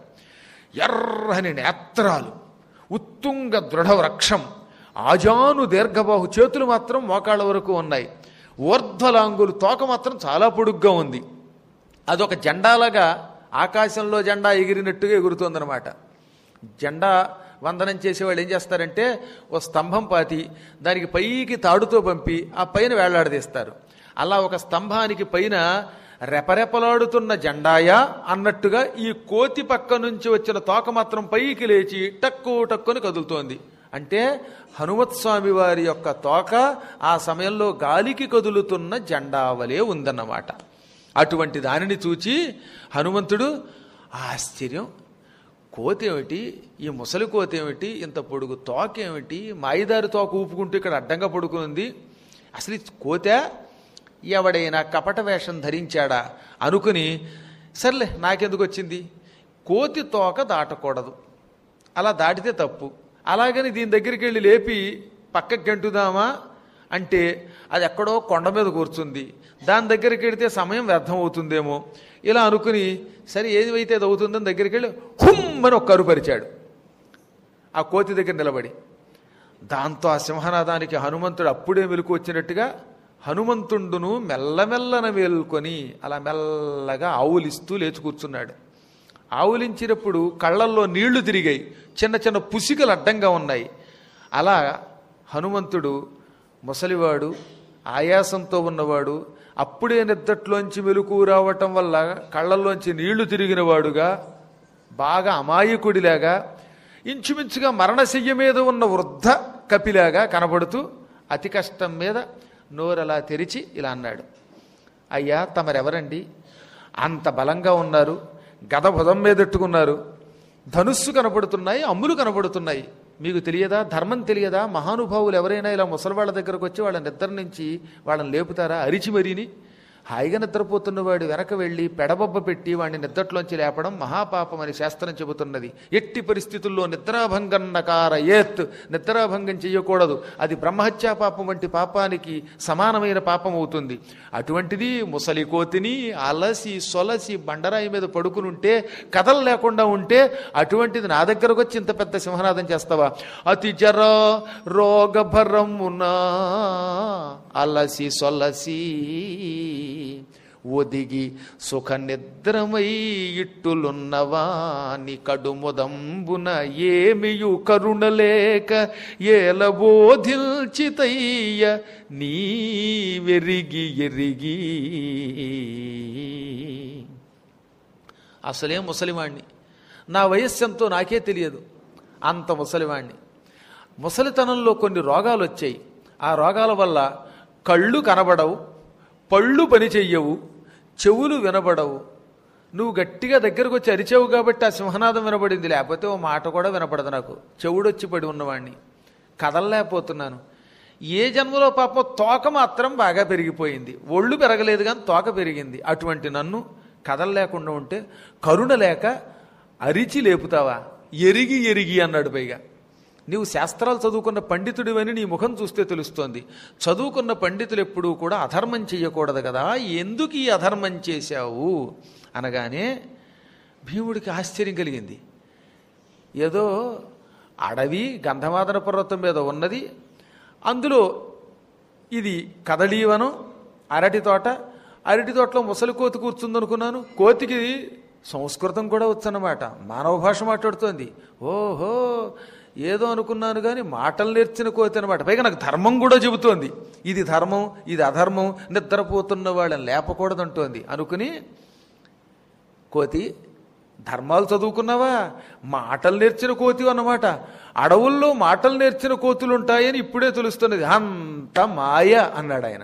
ఎర్రని నేత్రాలు ఉత్తుంగ దృఢ వృక్షం ఆజాను దీర్ఘబాహు చేతులు మాత్రం మోకాళ్ళ వరకు ఉన్నాయి ఊర్ధ్వలాంగులు తోక మాత్రం చాలా పొడుగ్గా ఉంది అదొక జెండాలాగా ఆకాశంలో జెండా ఎగిరినట్టుగా ఎగురుతోందనమాట జెండా వందనం చేసేవాళ్ళు ఏం చేస్తారంటే ఓ స్తంభం పాతి దానికి పైకి తాడుతో పంపి ఆ పైన వేళ్లాడదీస్తారు అలా ఒక స్తంభానికి పైన రెపరెపలాడుతున్న జెండాయా అన్నట్టుగా ఈ కోతి పక్క నుంచి వచ్చిన తోక మాత్రం పైకి లేచి టక్కు టక్కుని కదులుతోంది అంటే హనుమత్ స్వామి వారి యొక్క తోక ఆ సమయంలో గాలికి కదులుతున్న జెండావలే ఉందన్నమాట అటువంటి దానిని చూచి హనుమంతుడు ఆశ్చర్యం కోతి ఏమిటి ఈ ముసలి కోతి ఏమిటి ఇంత పొడుగు తోక ఏమిటి మాయిదారి తోక ఊపుకుంటూ ఇక్కడ అడ్డంగా పడుకునుంది అసలు ఈ కోతే ఎవడైనా కపట వేషం ధరించాడా అనుకుని సర్లే నాకెందుకు వచ్చింది కోతి తోక దాటకూడదు అలా దాటితే తప్పు అలాగని దీని దగ్గరికి వెళ్ళి లేపి పక్కకి గంటుదామా అంటే అది ఎక్కడో కొండ మీద కూర్చుంది దాని దగ్గరికి వెళితే సమయం వ్యర్థం అవుతుందేమో ఇలా అనుకుని సరే ఏదైతే అది అవుతుందని దగ్గరికి వెళ్ళి హుమ్ అని ఒక కరుపరిచాడు ఆ కోతి దగ్గర నిలబడి దాంతో ఆ సింహనాదానికి హనుమంతుడు అప్పుడే మెలకు వచ్చినట్టుగా హనుమంతుండును మెల్లమెల్లన మేల్కొని అలా మెల్లగా ఆవులిస్తూ లేచి కూర్చున్నాడు ఆవులించినప్పుడు కళ్ళల్లో నీళ్లు తిరిగాయి చిన్న చిన్న పుసికలు అడ్డంగా ఉన్నాయి అలా హనుమంతుడు ముసలివాడు ఆయాసంతో ఉన్నవాడు అప్పుడే నిద్దట్లోంచి మెలకు రావటం వల్ల కళ్ళల్లోంచి నీళ్లు తిరిగినవాడుగా బాగా అమాయకుడిలాగా ఇంచుమించుగా మరణశయ్య మీద ఉన్న వృద్ధ కపిలాగా కనబడుతూ అతి కష్టం మీద నోరలా తెరిచి ఇలా అన్నాడు అయ్యా తమరెవరండి అంత బలంగా ఉన్నారు గద భుజం మీద ఎట్టుకున్నారు ధనుస్సు కనపడుతున్నాయి అమ్ములు కనపడుతున్నాయి మీకు తెలియదా ధర్మం తెలియదా మహానుభావులు ఎవరైనా ఇలా ముసలివాళ్ళ దగ్గరకు వచ్చి వాళ్ళ నిద్ర నుంచి వాళ్ళని లేపుతారా అరిచి మరీని హాయిగా నిద్రపోతున్న వాడు వెనక వెళ్ళి పెడబొబ్బ పెట్టి వాడిని నిద్రట్లోంచి లేపడం మహాపాపం అని శాస్త్రం చెబుతున్నది ఎట్టి పరిస్థితుల్లో నిద్రాభంగం నకార ఏత్ నిద్రాభంగం చేయకూడదు అది బ్రహ్మహత్యా పాపం వంటి పాపానికి సమానమైన పాపం అవుతుంది అటువంటిది ముసలి కోతిని అలసి సొలసి బండరాయి మీద పడుకుని ఉంటే కథలు లేకుండా ఉంటే అటువంటిది నా దగ్గరకు వచ్చి ఇంత పెద్ద సింహనాదం చేస్తావా అతి జర రోగభరమునా అలసి సొలసి ఒదిగి సుఖ నిద్రమై ఇట్టులున్నవాని కడుముదంబున ఏమియు కరుణలేక ఏల బోధిల్చితయ్య నీ వెరిగి ఎరిగి అసలే ముసలివాణ్ణి నా వయస్సు ఎంతో నాకే తెలియదు అంత ముసలివాణ్ణి ముసలితనంలో కొన్ని రోగాలు వచ్చాయి ఆ రోగాల వల్ల కళ్ళు కనబడవు పళ్ళు పని చెయ్యవు చెవులు వినబడవు నువ్వు గట్టిగా దగ్గరకు వచ్చి అరిచావు కాబట్టి ఆ సింహనాదం వినబడింది లేకపోతే ఓ మాట కూడా వినపడదు నాకు చెవుడొచ్చి పడి ఉన్నవాణ్ణి కదలలేకపోతున్నాను ఏ జన్మలో పాపం తోక మాత్రం బాగా పెరిగిపోయింది ఒళ్ళు పెరగలేదు కానీ తోక పెరిగింది అటువంటి నన్ను కదలలేకుండా ఉంటే కరుణ లేక అరిచి లేపుతావా ఎరిగి ఎరిగి అన్నాడు పైగా నీవు శాస్త్రాలు చదువుకున్న పండితుడివని నీ ముఖం చూస్తే తెలుస్తోంది చదువుకున్న పండితులు ఎప్పుడూ కూడా అధర్మం చెయ్యకూడదు కదా ఎందుకు ఈ అధర్మం చేశావు అనగానే భీముడికి ఆశ్చర్యం కలిగింది ఏదో అడవి గంధమాదన పర్వతం మీద ఉన్నది అందులో ఇది కదలీవనం అరటి తోట అరటి తోటలో ముసలి కోతి కూర్చుందనుకున్నాను కోతికి సంస్కృతం కూడా వచ్చన్నమాట మానవ భాష మాట్లాడుతోంది ఓహో ఏదో అనుకున్నాను కానీ మాటలు నేర్చిన కోతి అనమాట పైగా నాకు ధర్మం కూడా చెబుతోంది ఇది ధర్మం ఇది అధర్మం నిద్రపోతున్న వాళ్ళని లేపకూడదంటోంది అనుకుని కోతి ధర్మాలు చదువుకున్నావా మాటలు నేర్చిన కోతి అన్నమాట అడవుల్లో మాటలు నేర్చిన కోతులు ఉంటాయని ఇప్పుడే తెలుస్తున్నది అంత మాయ అన్నాడు ఆయన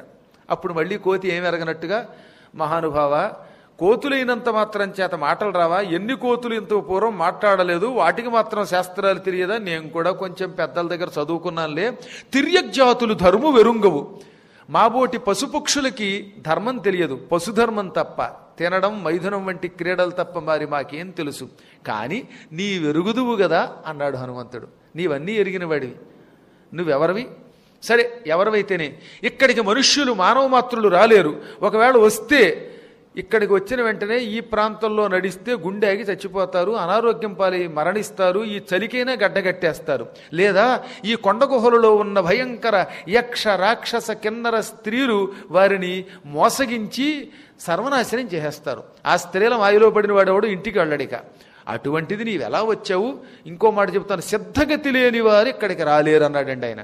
అప్పుడు మళ్ళీ కోతి ఏమి ఎరగనట్టుగా మహానుభావ కోతులైనంత మాత్రం చేత మాటలు రావా ఎన్ని కోతులు ఇంత పూర్వం మాట్లాడలేదు వాటికి మాత్రం శాస్త్రాలు తెలియదా నేను కూడా కొంచెం పెద్దల దగ్గర చదువుకున్నానులే తిర్యగ్జాతులు ధర్ము వెరుంగవు మాబోటి పశుపక్షులకి ధర్మం తెలియదు పశుధర్మం తప్ప తినడం మైథునం వంటి క్రీడలు తప్ప మరి మాకేం తెలుసు కానీ నీ వెరుగుదువు కదా అన్నాడు హనుమంతుడు నీవన్నీ ఎరిగిన వాడివి నువ్వెవరివి సరే ఎవరివైతేనే ఇక్కడికి మనుష్యులు మానవ మాత్రులు రాలేరు ఒకవేళ వస్తే ఇక్కడికి వచ్చిన వెంటనే ఈ ప్రాంతంలో నడిస్తే గుండె ఆగి చచ్చిపోతారు అనారోగ్యం పాలై మరణిస్తారు ఈ చలికైనా గడ్డగట్టేస్తారు లేదా ఈ కొండ గుహలలో ఉన్న భయంకర యక్ష రాక్షస కిన్నర స్త్రీలు వారిని మోసగించి సర్వనాశనం చేసేస్తారు ఆ స్త్రీల మాయలో పడిన వాడెవడు ఇంటికి వెళ్ళడిక అటువంటిది నీవు ఎలా వచ్చావు ఇంకో మాట చెప్తాను సిద్ధగతి లేని వారు ఇక్కడికి రాలేరు అన్నాడండి ఆయన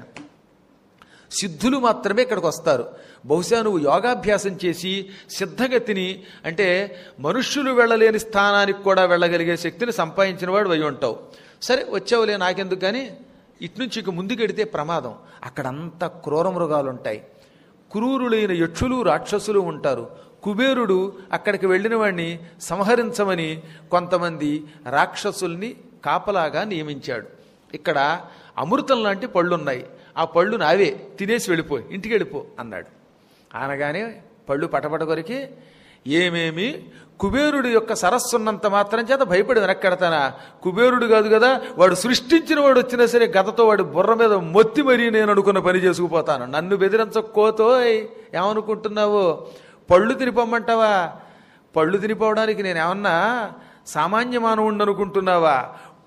సిద్ధులు మాత్రమే ఇక్కడికి వస్తారు బహుశా నువ్వు యోగాభ్యాసం చేసి సిద్ధగతిని అంటే మనుష్యులు వెళ్ళలేని స్థానానికి కూడా వెళ్ళగలిగే శక్తిని సంపాదించిన వాడు అయి ఉంటావు సరే వచ్చావులే నాకెందుకు కానీ ఇటు నుంచి ఇక ముందుకెడితే ప్రమాదం అక్కడంతా క్రూర మృగాలు ఉంటాయి క్రూరులైన యక్షులు రాక్షసులు ఉంటారు కుబేరుడు అక్కడికి వెళ్ళిన వాడిని సంహరించమని కొంతమంది రాక్షసుల్ని కాపలాగా నియమించాడు ఇక్కడ అమృతం లాంటి పళ్ళున్నాయి ఆ పళ్ళు నావే తినేసి వెళ్ళిపో ఇంటికి వెళ్ళిపో అన్నాడు అనగానే పళ్ళు పటపట కొరికి ఏమేమి కుబేరుడు యొక్క సరస్సున్నంత మాత్రం చేత భయపడి వెనక్కెడతానా కుబేరుడు కాదు కదా వాడు సృష్టించిన వాడు వచ్చినా సరే గతతో వాడి బుర్ర మీద మొత్తి మరీ నేను అనుకున్న పని చేసుకుపోతాను నన్ను బెదిరించకపోతోయ్ ఏమనుకుంటున్నావు పళ్ళు తినిపోమ్మంటావా పళ్ళు తినిపోవడానికి నేను ఏమన్నా సామాన్య మానవుణ్ణి అనుకుంటున్నావా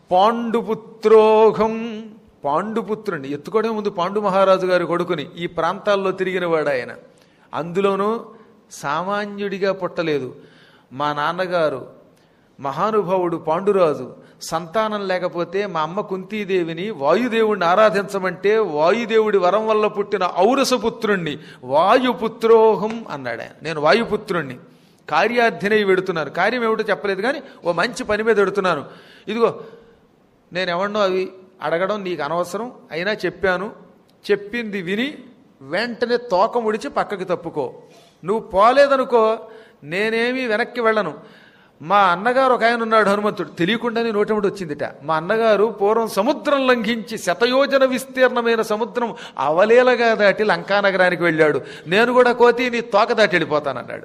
పాండుపుత్రోహం పాండుపుత్రుణ్ణి ఎత్తుకోవడం ముందు పాండు మహారాజు గారి కొడుకుని ఈ ప్రాంతాల్లో తిరిగిన వాడు ఆయన అందులోనూ సామాన్యుడిగా పుట్టలేదు మా నాన్నగారు మహానుభావుడు పాండురాజు సంతానం లేకపోతే మా అమ్మ కుంతీదేవిని వాయుదేవుణ్ణి ఆరాధించమంటే వాయుదేవుడి వరం వల్ల పుట్టిన ఔరసపుత్రుణ్ణి వాయుపుత్రోహం అన్నాడు ఆయన నేను వాయుపుత్రుణ్ణి కార్యార్థినై వెడుతున్నాను కార్యం ఏమిటో చెప్పలేదు కానీ ఓ మంచి పని మీద వెడుతున్నాను ఇదిగో నేను ఎవరినో అవి అడగడం నీకు అనవసరం అయినా చెప్పాను చెప్పింది విని వెంటనే తోక ముడిచి పక్కకి తప్పుకో నువ్వు పోలేదనుకో నేనేమీ వెనక్కి వెళ్ళను మా అన్నగారు ఒక ఆయన ఉన్నాడు హనుమంతుడు తెలియకుండానే నోటముడు వచ్చిందిట మా అన్నగారు పూర్వం సముద్రం లంఘించి శతయోజన విస్తీర్ణమైన సముద్రం అవలేలగా దాటి లంకానగరానికి వెళ్ళాడు నేను కూడా కోతి నీ తోక దాటి వెళ్ళిపోతానన్నాడు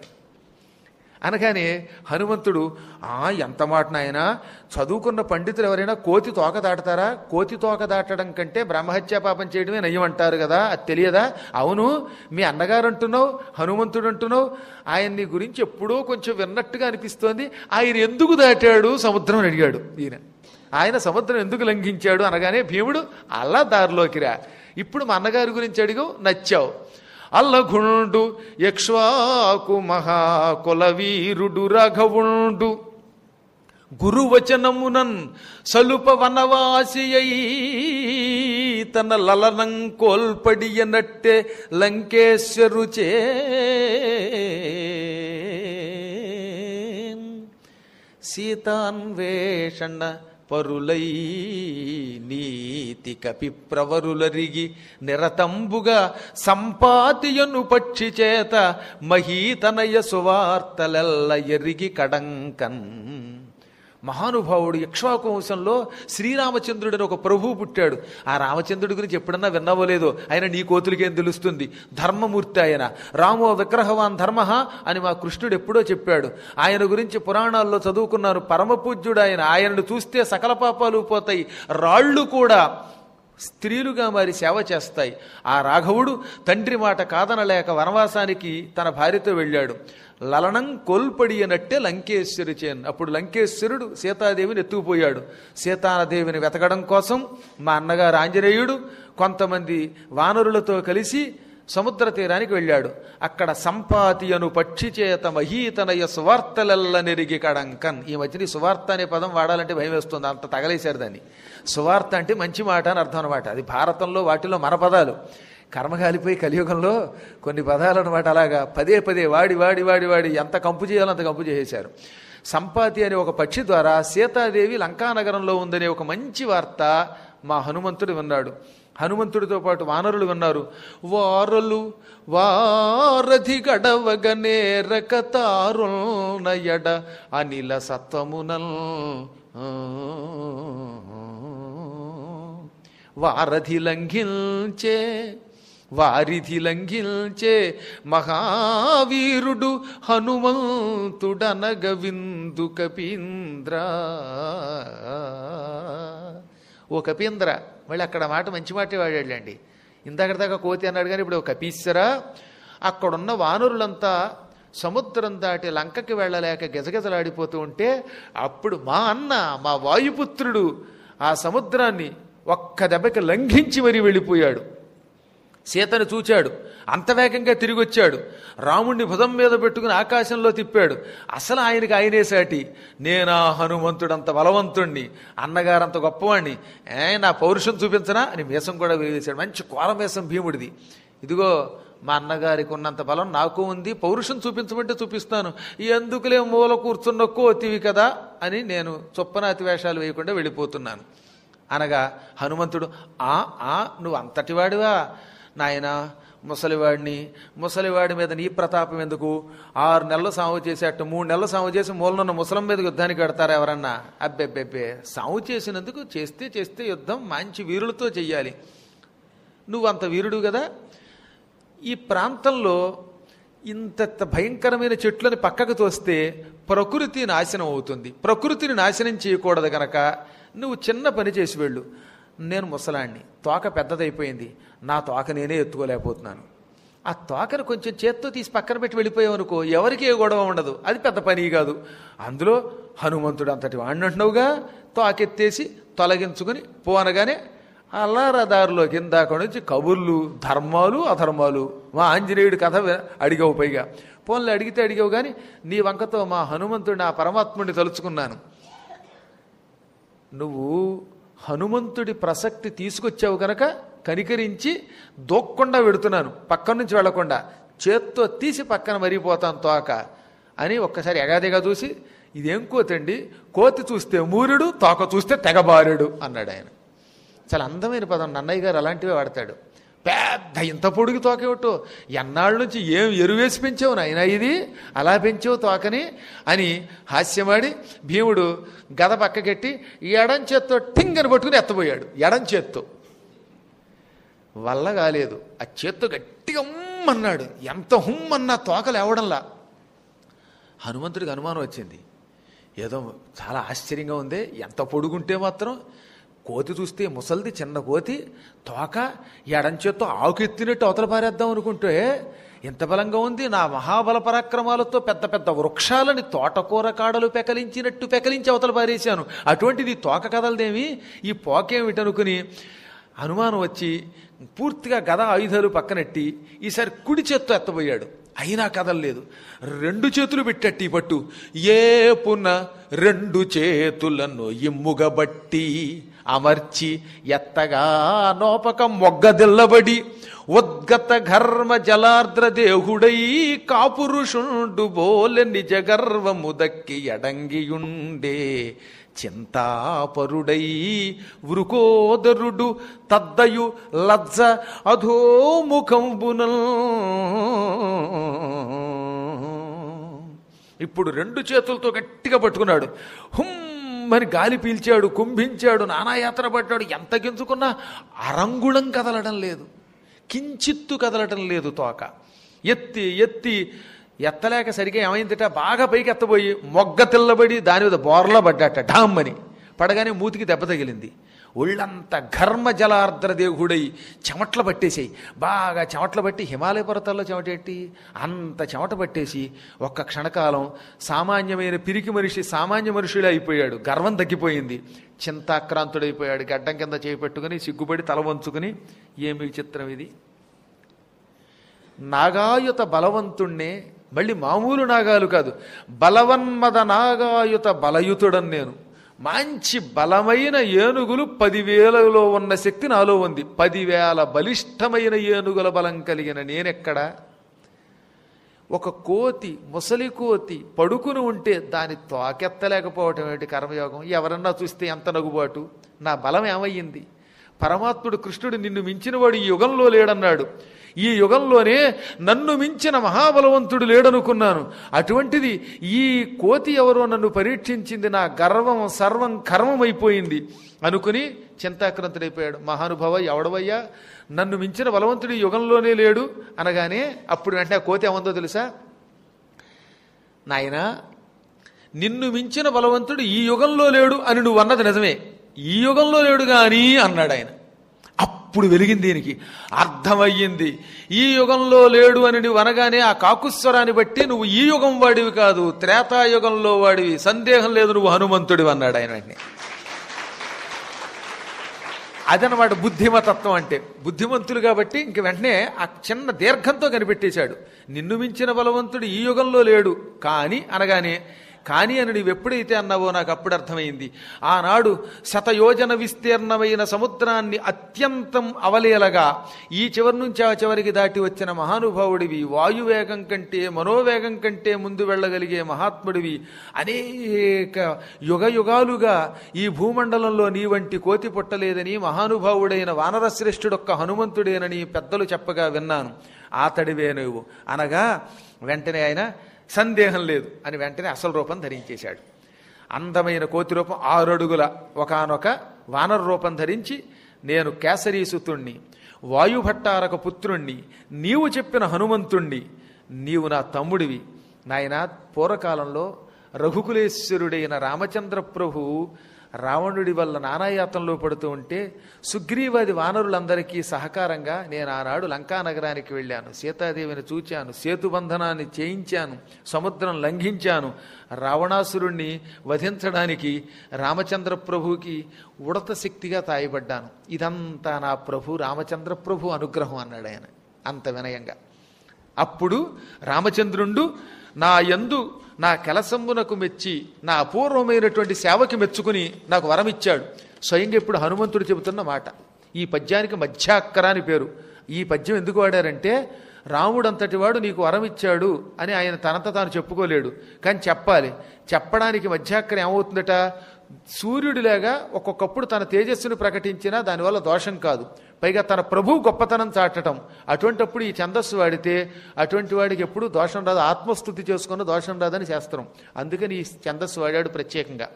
అనగానే హనుమంతుడు ఆ ఎంత మాట నాయన చదువుకున్న పండితులు ఎవరైనా కోతి తోక దాటతారా కోతి తోక దాటడం కంటే బ్రహ్మహత్యా పాపం చేయడమే నయ్యం అంటారు కదా అది తెలియదా అవును మీ అన్నగారు అంటున్నావు హనుమంతుడు అంటున్నావు ఆయన్ని గురించి ఎప్పుడో కొంచెం విన్నట్టుగా అనిపిస్తోంది ఆయన ఎందుకు దాటాడు సముద్రం అని అడిగాడు ఈయన ఆయన సముద్రం ఎందుకు లంఘించాడు అనగానే భీముడు అలా దారిలోకి రా ఇప్పుడు మా అన్నగారి గురించి అడిగావు నచ్చావు అల్లఘుండు యక్ష్వాకు మహాకులవీరుడు రాఘవుండు గురువచనమునన్ సలుప వనవాసి అయి తన లలనం కోల్పడియనట్టే లంకేశ్వరుచే సీతాన్వేషణ పరులై నీతి కపి ప్రవరులరిగి నిరతంబుగా సంపాతియను పక్షి చేత మహీతనయ సువార్తలెల్ల ఎరిగి కడంకన్ మహానుభావుడు ఇక్ష్వాకు వంశంలో శ్రీరామచంద్రుడని ఒక ప్రభువు పుట్టాడు ఆ రామచంద్రుడి గురించి ఎప్పుడన్నా విన్నావో లేదో ఆయన నీ కోతులకేం తెలుస్తుంది ధర్మమూర్తి ఆయన రామో విగ్రహవాన్ ధర్మ అని మా కృష్ణుడు ఎప్పుడో చెప్పాడు ఆయన గురించి పురాణాల్లో చదువుకున్నారు పరమపూజ్యుడు ఆయన ఆయనను చూస్తే సకల పాపాలు పోతాయి రాళ్ళు కూడా స్త్రీలుగా మారి సేవ చేస్తాయి ఆ రాఘవుడు తండ్రి మాట కాదనలేక వనవాసానికి తన భార్యతో వెళ్ళాడు లలనం కోల్పడి అన్నట్టే లంకేశ్వరి చేన్ అప్పుడు లంకేశ్వరుడు సీతాదేవిని ఎత్తుకుపోయాడు సీతాదేవిని వెతకడం కోసం మా అన్నగారు ఆంజనేయుడు కొంతమంది వానరులతో కలిసి సముద్ర తీరానికి వెళ్ళాడు అక్కడ సంపాతి అను పక్షి చేత మహీతనయ సువార్తలెల్ల నెరిగి కడంకన్ ఈ మధ్యన ఈ సువార్త అనే పదం వాడాలంటే భయం వేస్తుంది అంత తగలేశారు దాన్ని సువార్త అంటే మంచి మాట అని అర్థం అనమాట అది భారతంలో వాటిలో మన పదాలు కర్మగాలిపోయి కలియుగంలో కొన్ని పదాలు అనమాట అలాగా పదే పదే వాడి వాడి వాడి వాడి ఎంత కంపు చేయాలో అంత కంపు చేసేశారు సంపాతి అనే ఒక పక్షి ద్వారా సీతాదేవి లంకానగరంలో ఉందనే ఒక మంచి వార్త మా హనుమంతుడు విన్నాడు హనుమంతుడితో పాటు వానరులు విన్నారు వారలు వారధి గడవగనే రకతారుణయడ అనిల సత్వమునల్ వారధి లంఘించే వారిధి లంఘించే మహావీరుడు హనుమంతుడనగ విందు కపీంద్ర ఓ కపీంద్ర మళ్ళీ అక్కడ మాట మంచి మాటే వాడాడండి ఇందాక దాకా కోతి అన్నాడు కానీ ఇప్పుడు ఓ కపీశ్వరా అక్కడున్న వానరులంతా సముద్రం దాటి లంకకి వెళ్ళలేక గజగజలాడిపోతూ ఉంటే అప్పుడు మా అన్న మా వాయుపుత్రుడు ఆ సముద్రాన్ని ఒక్క దెబ్బకి లంఘించి మరీ వెళ్ళిపోయాడు సీతను చూచాడు అంత వేగంగా తిరిగి వచ్చాడు రాముణ్ణి భుజం మీద పెట్టుకుని ఆకాశంలో తిప్పాడు అసలు ఆయనకి ఆయనే సాటి నేనా హనుమంతుడంత బలవంతుణ్ణి అన్నగారంత గొప్పవాణ్ణి ఏ నా పౌరుషం చూపించనా అని మీసం కూడా వేసాడు మంచి కోర మీసం భీముడిది ఇదిగో మా అన్నగారికి ఉన్నంత బలం నాకు ఉంది పౌరుషం చూపించమంటే చూపిస్తాను ఎందుకులే మూల కూర్చున్న కోతివి కదా అని నేను చొప్పనాతి వేషాలు వేయకుండా వెళ్ళిపోతున్నాను అనగా హనుమంతుడు ఆ ఆ నువ్వు అంతటివాడివా నాయన ముసలివాడిని ముసలివాడి మీద నీ ప్రతాపం ఎందుకు ఆరు నెలలు సాగు చేసేట మూడు నెలలు సాగు చేసి మూలనున్న ముసలం మీద యుద్ధానికి పెడతారా ఎవరన్నా అబ్బెబ్బెబ్బే సాగు చేసినందుకు చేస్తే చేస్తే యుద్ధం మంచి వీరులతో చెయ్యాలి నువ్వు అంత వీరుడు కదా ఈ ప్రాంతంలో ఇంత భయంకరమైన చెట్లని పక్కకు తోస్తే ప్రకృతి నాశనం అవుతుంది ప్రకృతిని నాశనం చేయకూడదు గనక నువ్వు చిన్న పని చేసి వెళ్ళు నేను ముసలాణ్ణి తోక పెద్దదైపోయింది నా తోక నేనే ఎత్తుకోలేకపోతున్నాను ఆ తోకను కొంచెం చేత్తో తీసి పక్కన పెట్టి వెళ్ళిపోయావు అనుకో ఎవరికి ఏ గొడవ ఉండదు అది పెద్ద పని కాదు అందులో హనుమంతుడు అంతటి వాడిని అంటున్నావుగా తోకెత్తేసి తొలగించుకుని పోనగానే అల్లారదారిలో కిందాక నుంచి కబుర్లు ధర్మాలు అధర్మాలు మా ఆంజనేయుడి కథ వి- అడిగావు పైగా పోన్లు అడిగితే అడిగావు కానీ నీ వంకతో మా హనుమంతుడిని ఆ పరమాత్ముడిని తలుచుకున్నాను నువ్వు హనుమంతుడి ప్రసక్తి తీసుకొచ్చావు కనుక కనికరించి దోక్కుండా వెడుతున్నాను పక్కన నుంచి వెళ్లకుండా చేత్తో తీసి పక్కన మరిగిపోతాను తోక అని ఒక్కసారి ఎగాదిగా చూసి ఇదేం కోతండి కోతి చూస్తే మూరుడు తోక చూస్తే తెగబారుడు అన్నాడు ఆయన చాలా అందమైన పదం నన్నయ్య గారు అలాంటివే వాడతాడు పెద్ద ఇంత పొడుగు తోకేవట్టు ఎన్నాళ్ళ నుంచి ఏం ఎరువేసి పెంచావు నాయన ఇది అలా పెంచావు తోకని అని హాస్యమాడి భీముడు గద పక్కకెట్టి ఎడం చేత్తో టింగని పట్టుకుని ఎత్తబోయాడు ఎడం చేత్తో వల్ల కాలేదు ఆ చేత్తో గట్టిగా ఉమ్ అన్నాడు ఎంత హుమ్ అన్నా తోకలు ఎవడంలా హనుమంతుడికి అనుమానం వచ్చింది ఏదో చాలా ఆశ్చర్యంగా ఉంది ఎంత పొడుగుంటే మాత్రం కోతి చూస్తే ముసలిది చిన్న కోతి తోక ఎడం చేత్తో ఆకెత్తినట్టు అవతల పారేద్దాం అనుకుంటే ఎంత బలంగా ఉంది నా మహాబల పరాక్రమాలతో పెద్ద పెద్ద వృక్షాలని తోటకూర కాడలు పెకలించినట్టు పెకలించి అవతల పారేశాను అటువంటిది తోక కదలదేమి ఈ పోకేమిటనుకుని అనుమానం వచ్చి పూర్తిగా గద ఆయుధాలు పక్కనెట్టి ఈసారి కుడి చేత్తో ఎత్తబోయాడు అయినా కదలలేదు రెండు చేతులు పెట్టట్టి పట్టు ఏ పున రెండు చేతులను ఇమ్ముగబట్టి అమర్చి ఎత్తగా నోపక మొగ్గదిల్లబడి ఉద్గత ఘర్మ జలార్ద్ర దేహుడై కాపురుషుండు బోలె నిజ గర్వము దక్కి ఎడంగియుండే చింతాపరుడై వృకోదరుడు తద్దయు లజ్జ అధోముఖంబునల్ ఇప్పుడు రెండు చేతులతో గట్టిగా పట్టుకున్నాడు హుమ్మని గాలి పీల్చాడు కుంభించాడు నానాయాత్ర పడ్డాడు ఎంత గింజుకున్నా అరంగుళం కదలడం లేదు కించిత్తు కదలటం లేదు తోక ఎత్తి ఎత్తి ఎత్తలేక సరిగా ఏమైందిట బాగా పైకి ఎత్తబోయి మొగ్గ తెల్లబడి దాని మీద బోర్లా పడ్డాట ఢామ్మని పడగానే మూతికి దెబ్బ తగిలింది ఒళ్ళంత ఘర్మ జలార్ద్ర దేవుడై చెమట్లు పట్టేసాయి బాగా చెమట్లు పట్టి హిమాలయ పర్వతాల్లో చెమటెట్టి అంత చెమట పట్టేసి ఒక్క క్షణకాలం సామాన్యమైన పిరికి మనిషి సామాన్య మనుషులే అయిపోయాడు గర్వం తగ్గిపోయింది చింతాక్రాంతుడైపోయాడు గడ్డం కింద చేయి పెట్టుకుని సిగ్గుపడి తల వంచుకుని ఏమి చిత్రం ఇది నాగాయుత బలవంతుణ్ణే మళ్ళీ మామూలు నాగాలు కాదు బలవన్మద నాగాయుత బలయుతుడని నేను మంచి బలమైన ఏనుగులు పదివేలలో ఉన్న శక్తి నాలో ఉంది పదివేల బలిష్టమైన ఏనుగుల బలం కలిగిన నేనెక్కడా ఒక కోతి ముసలి కోతి పడుకుని ఉంటే దాని తోకెత్తలేకపోవటం ఏంటి కర్మయోగం ఎవరన్నా చూస్తే ఎంత నగుబాటు నా బలం ఏమయ్యింది పరమాత్ముడు కృష్ణుడు నిన్ను మించినవాడు ఈ యుగంలో లేడన్నాడు ఈ యుగంలోనే నన్ను మించిన మహాబలవంతుడు లేడనుకున్నాను అటువంటిది ఈ కోతి ఎవరో నన్ను పరీక్షించింది నా గర్వం సర్వం కర్మమైపోయింది అనుకుని చింతాక్రాంతుడైపోయాడు మహానుభావ ఎవడవయ్యా నన్ను మించిన బలవంతుడు ఈ యుగంలోనే లేడు అనగానే అప్పుడు వెంటనే ఆ కోతి ఏమందో తెలుసా నాయనా నిన్ను మించిన బలవంతుడు ఈ యుగంలో లేడు అని నువ్వు అన్నది నిజమే ఈ యుగంలో లేడు గాని అన్నాడు ఆయన అప్పుడు వెలిగింది దీనికి అర్థమయ్యింది ఈ యుగంలో లేడు అని నువ్వు అనగానే ఆ కాకుస్వరాన్ని బట్టి నువ్వు ఈ యుగం వాడివి కాదు త్రేతాయుగంలో వాడివి సందేహం లేదు నువ్వు హనుమంతుడివి అన్నాడు ఆయన వెంటనే అదనమాట బుద్ధిమతత్వం అంటే బుద్ధిమంతులు కాబట్టి ఇంక వెంటనే ఆ చిన్న దీర్ఘంతో కనిపెట్టేశాడు నిన్ను మించిన బలవంతుడు ఈ యుగంలో లేడు కానీ అనగానే కానీ అని నీవు ఎప్పుడైతే అన్నావో నాకు అప్పుడు అర్థమైంది ఆనాడు శతయోజన విస్తీర్ణమైన సముద్రాన్ని అత్యంతం అవలేలగా ఈ చివరి నుంచి ఆ చివరికి దాటి వచ్చిన మహానుభావుడివి వాయువేగం కంటే మనోవేగం కంటే ముందు వెళ్ళగలిగే మహాత్ముడివి అనేక యుగ యుగాలుగా ఈ భూమండలంలో నీ వంటి కోతి పుట్టలేదని మహానుభావుడైన వానరశ్రేష్ఠుడొక్క హనుమంతుడేనని పెద్దలు చెప్పగా విన్నాను ఆతడివే నువ్వు అనగా వెంటనే ఆయన సందేహం లేదు అని వెంటనే అసలు రూపం ధరించేశాడు అందమైన కోతి రూపం ఆరు అడుగుల ఒకనొక వానర రూపం ధరించి నేను కేసరీసుతుణ్ణి వాయుభట్టారక పుత్రుణ్ణి నీవు చెప్పిన హనుమంతుణ్ణి నీవు నా తమ్ముడివి నాయన పూర్వకాలంలో రఘుకులేశ్వరుడైన రామచంద్ర ప్రభు రావణుడి వల్ల నానాయాతంలో పడుతూ ఉంటే సుగ్రీవాది వానరులందరికీ సహకారంగా నేను ఆనాడు లంకా నగరానికి వెళ్ళాను సీతాదేవిని చూచాను సేతుబంధనాన్ని చేయించాను సముద్రం లంఘించాను రావణాసురుణ్ణి వధించడానికి రామచంద్ర ప్రభుకి ఉడత శక్తిగా తాయబడ్డాను ఇదంతా నా ప్రభు రామచంద్ర ప్రభు అనుగ్రహం అన్నాడు ఆయన అంత వినయంగా అప్పుడు రామచంద్రుండు నా యందు నా కలసంబునకు మెచ్చి నా అపూర్వమైనటువంటి సేవకి మెచ్చుకుని నాకు వరం ఇచ్చాడు స్వయంగా ఇప్పుడు హనుమంతుడు చెబుతున్న మాట ఈ పద్యానికి మధ్యాక్కర అని పేరు ఈ పద్యం ఎందుకు వాడారంటే రాముడంతటి వాడు నీకు వరం ఇచ్చాడు అని ఆయన తనంత తాను చెప్పుకోలేడు కానీ చెప్పాలి చెప్పడానికి మధ్యాక్కర ఏమవుతుందట సూర్యుడిలాగా ఒక్కొక్కప్పుడు తన తేజస్సును ప్రకటించినా దానివల్ల దోషం కాదు పైగా తన ప్రభు గొప్పతనం చాటటం అటువంటప్పుడు ఈ ఛందస్సు వాడితే అటువంటి వాడికి ఎప్పుడు దోషం రాదు ఆత్మస్థుతి చేసుకున్న దోషం రాదని శాస్త్రం అందుకని ఈ ఛందస్సు వాడాడు ప్రత్యేకంగా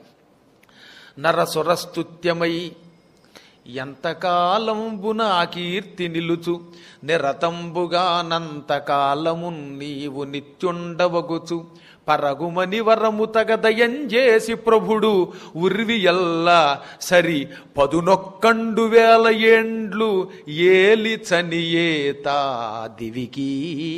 నరసురస్తుత్యమై ఎంతకాలంబున ఆ కీర్తి నిలుచు నిరతంబుగానంతకాలము నీవు నిత్యుండవగుచు పరగుమని వరము తగదయంజేసి ప్రభుడు ఉర్వి ఎల్లా సరి పదునొక్కండు వేల ఏండ్లు ఏలి చనియేతా దివికి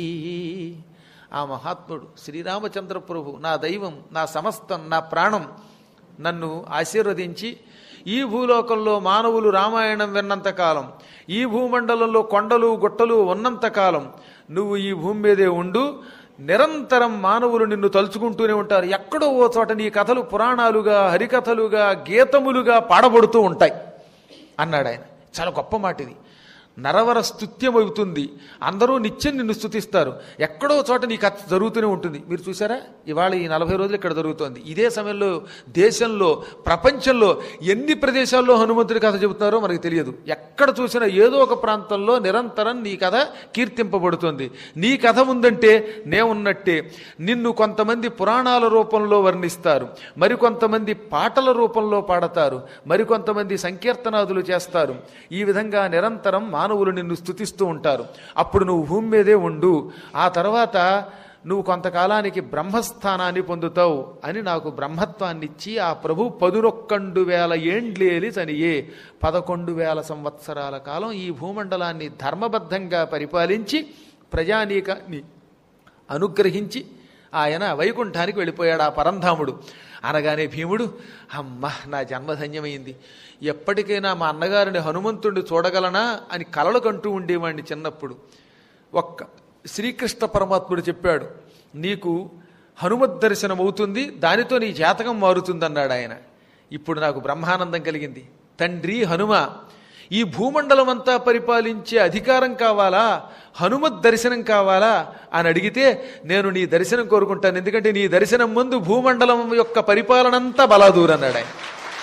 ఆ మహాత్ముడు శ్రీరామచంద్ర ప్రభు నా దైవం నా సమస్తం నా ప్రాణం నన్ను ఆశీర్వదించి ఈ భూలోకంలో మానవులు రామాయణం విన్నంతకాలం ఈ భూమండలంలో కొండలు గుట్టలు ఉన్నంతకాలం నువ్వు ఈ భూమి మీదే ఉండు నిరంతరం మానవులు నిన్ను తలుచుకుంటూనే ఉంటారు ఎక్కడో ఓ చోట నీ కథలు పురాణాలుగా హరికథలుగా గీతములుగా పాడబడుతూ ఉంటాయి అన్నాడు ఆయన చాలా గొప్ప మాట ఇది నరవర స్తుత్యం అవుతుంది అందరూ నిత్యం నిన్ను స్తుతిస్తారు ఎక్కడో చోట నీ కథ జరుగుతూనే ఉంటుంది మీరు చూసారా ఇవాళ ఈ నలభై రోజులు ఇక్కడ జరుగుతోంది ఇదే సమయంలో దేశంలో ప్రపంచంలో ఎన్ని ప్రదేశాల్లో హనుమంతుడి కథ చెబుతున్నారో మనకు తెలియదు ఎక్కడ చూసినా ఏదో ఒక ప్రాంతంలో నిరంతరం నీ కథ కీర్తింపబడుతుంది నీ కథ ఉందంటే నే ఉన్నట్టే నిన్ను కొంతమంది పురాణాల రూపంలో వర్ణిస్తారు మరికొంతమంది పాటల రూపంలో పాడతారు మరికొంతమంది సంకీర్తనాదులు చేస్తారు ఈ విధంగా నిరంతరం మానవులు నిన్ను స్తుతిస్తూ ఉంటారు అప్పుడు నువ్వు భూమి మీదే ఉండు ఆ తర్వాత నువ్వు కొంతకాలానికి బ్రహ్మస్థానాన్ని పొందుతావు అని నాకు బ్రహ్మత్వాన్ని ఇచ్చి ఆ ప్రభు పదునొక్కండు వేల ఏండ్లేలి చనియే పదకొండు వేల సంవత్సరాల కాలం ఈ భూమండలాన్ని ధర్మబద్ధంగా పరిపాలించి ప్రజానీకాన్ని అనుగ్రహించి ఆయన వైకుంఠానికి వెళ్ళిపోయాడు ఆ పరంధాముడు అనగానే భీముడు అమ్మ నా జన్మధన్యమైంది ఎప్పటికైనా మా అన్నగారిని హనుమంతుడిని చూడగలనా అని కలలు కంటూ ఉండేవాడిని చిన్నప్పుడు ఒక్క శ్రీకృష్ణ పరమాత్ముడు చెప్పాడు నీకు హనుమత్ దర్శనం అవుతుంది దానితో నీ జాతకం మారుతుందన్నాడు ఆయన ఇప్పుడు నాకు బ్రహ్మానందం కలిగింది తండ్రి హనుమ ఈ భూమండలం అంతా పరిపాలించే అధికారం కావాలా హనుమత్ దర్శనం కావాలా అని అడిగితే నేను నీ దర్శనం కోరుకుంటాను ఎందుకంటే నీ దర్శనం ముందు భూమండలం యొక్క పరిపాలన అంతా బలాదూర్ అన్నాడు ఆయన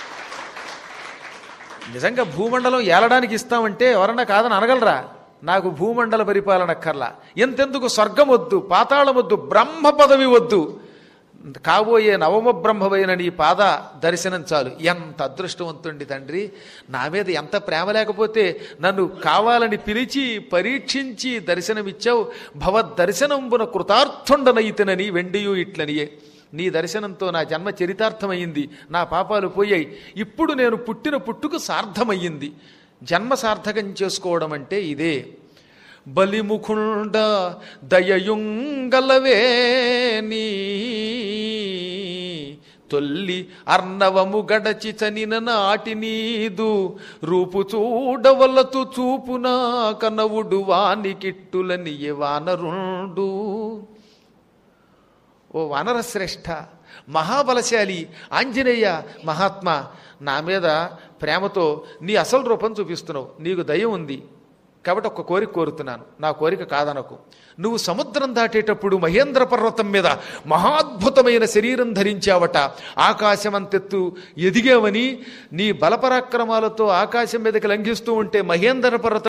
నిజంగా భూమండలం ఏలడానికి ఇస్తామంటే ఎవరన్నా కాదని అనగలరా నాకు భూమండల పరిపాలన అక్కర్లా ఎంతెందుకు స్వర్గం వద్దు పాతాళం వద్దు బ్రహ్మ పదవి వద్దు కాబోయే నవమ బ్రహ్మవైన నీ పాద దర్శనం చాలు ఎంత అదృష్టవంతుండి తండ్రి నా మీద ఎంత ప్రేమ లేకపోతే నన్ను కావాలని పిలిచి పరీక్షించి దర్శనమిచ్చావు భవద్దర్శనంబున కృతార్థుండనయితనని వెండియు ఇట్లనియే నీ దర్శనంతో నా జన్మ చరితార్థమయ్యింది నా పాపాలు పోయాయి ఇప్పుడు నేను పుట్టిన పుట్టుకు సార్థమయ్యింది జన్మ సార్థకం చేసుకోవడం అంటే ఇదే బలిముఖుండ దయయుంగలవే నీ తొల్లి అర్ణవము గడచి చనిన నాటి నీదు రూపు చూడవలతు చూపునా కనవుడు వానికిట్టులని వానరుండు ఓ వానరశ్రేష్ఠ మహాబలశాలి ఆంజనేయ మహాత్మా నా మీద ప్రేమతో నీ అసలు రూపం చూపిస్తున్నావు నీకు దయ ఉంది కాబట్టి ఒక కోరిక కోరుతున్నాను నా కోరిక కాదనకు నువ్వు సముద్రం దాటేటప్పుడు మహేంద్ర పర్వతం మీద మహాద్భుతమైన శరీరం ధరించావట ఆకాశమంతెత్తు ఎదిగావని నీ బలపరాక్రమాలతో ఆకాశం మీదకి లంఘిస్తూ ఉంటే మహేంద్ర పర్వతం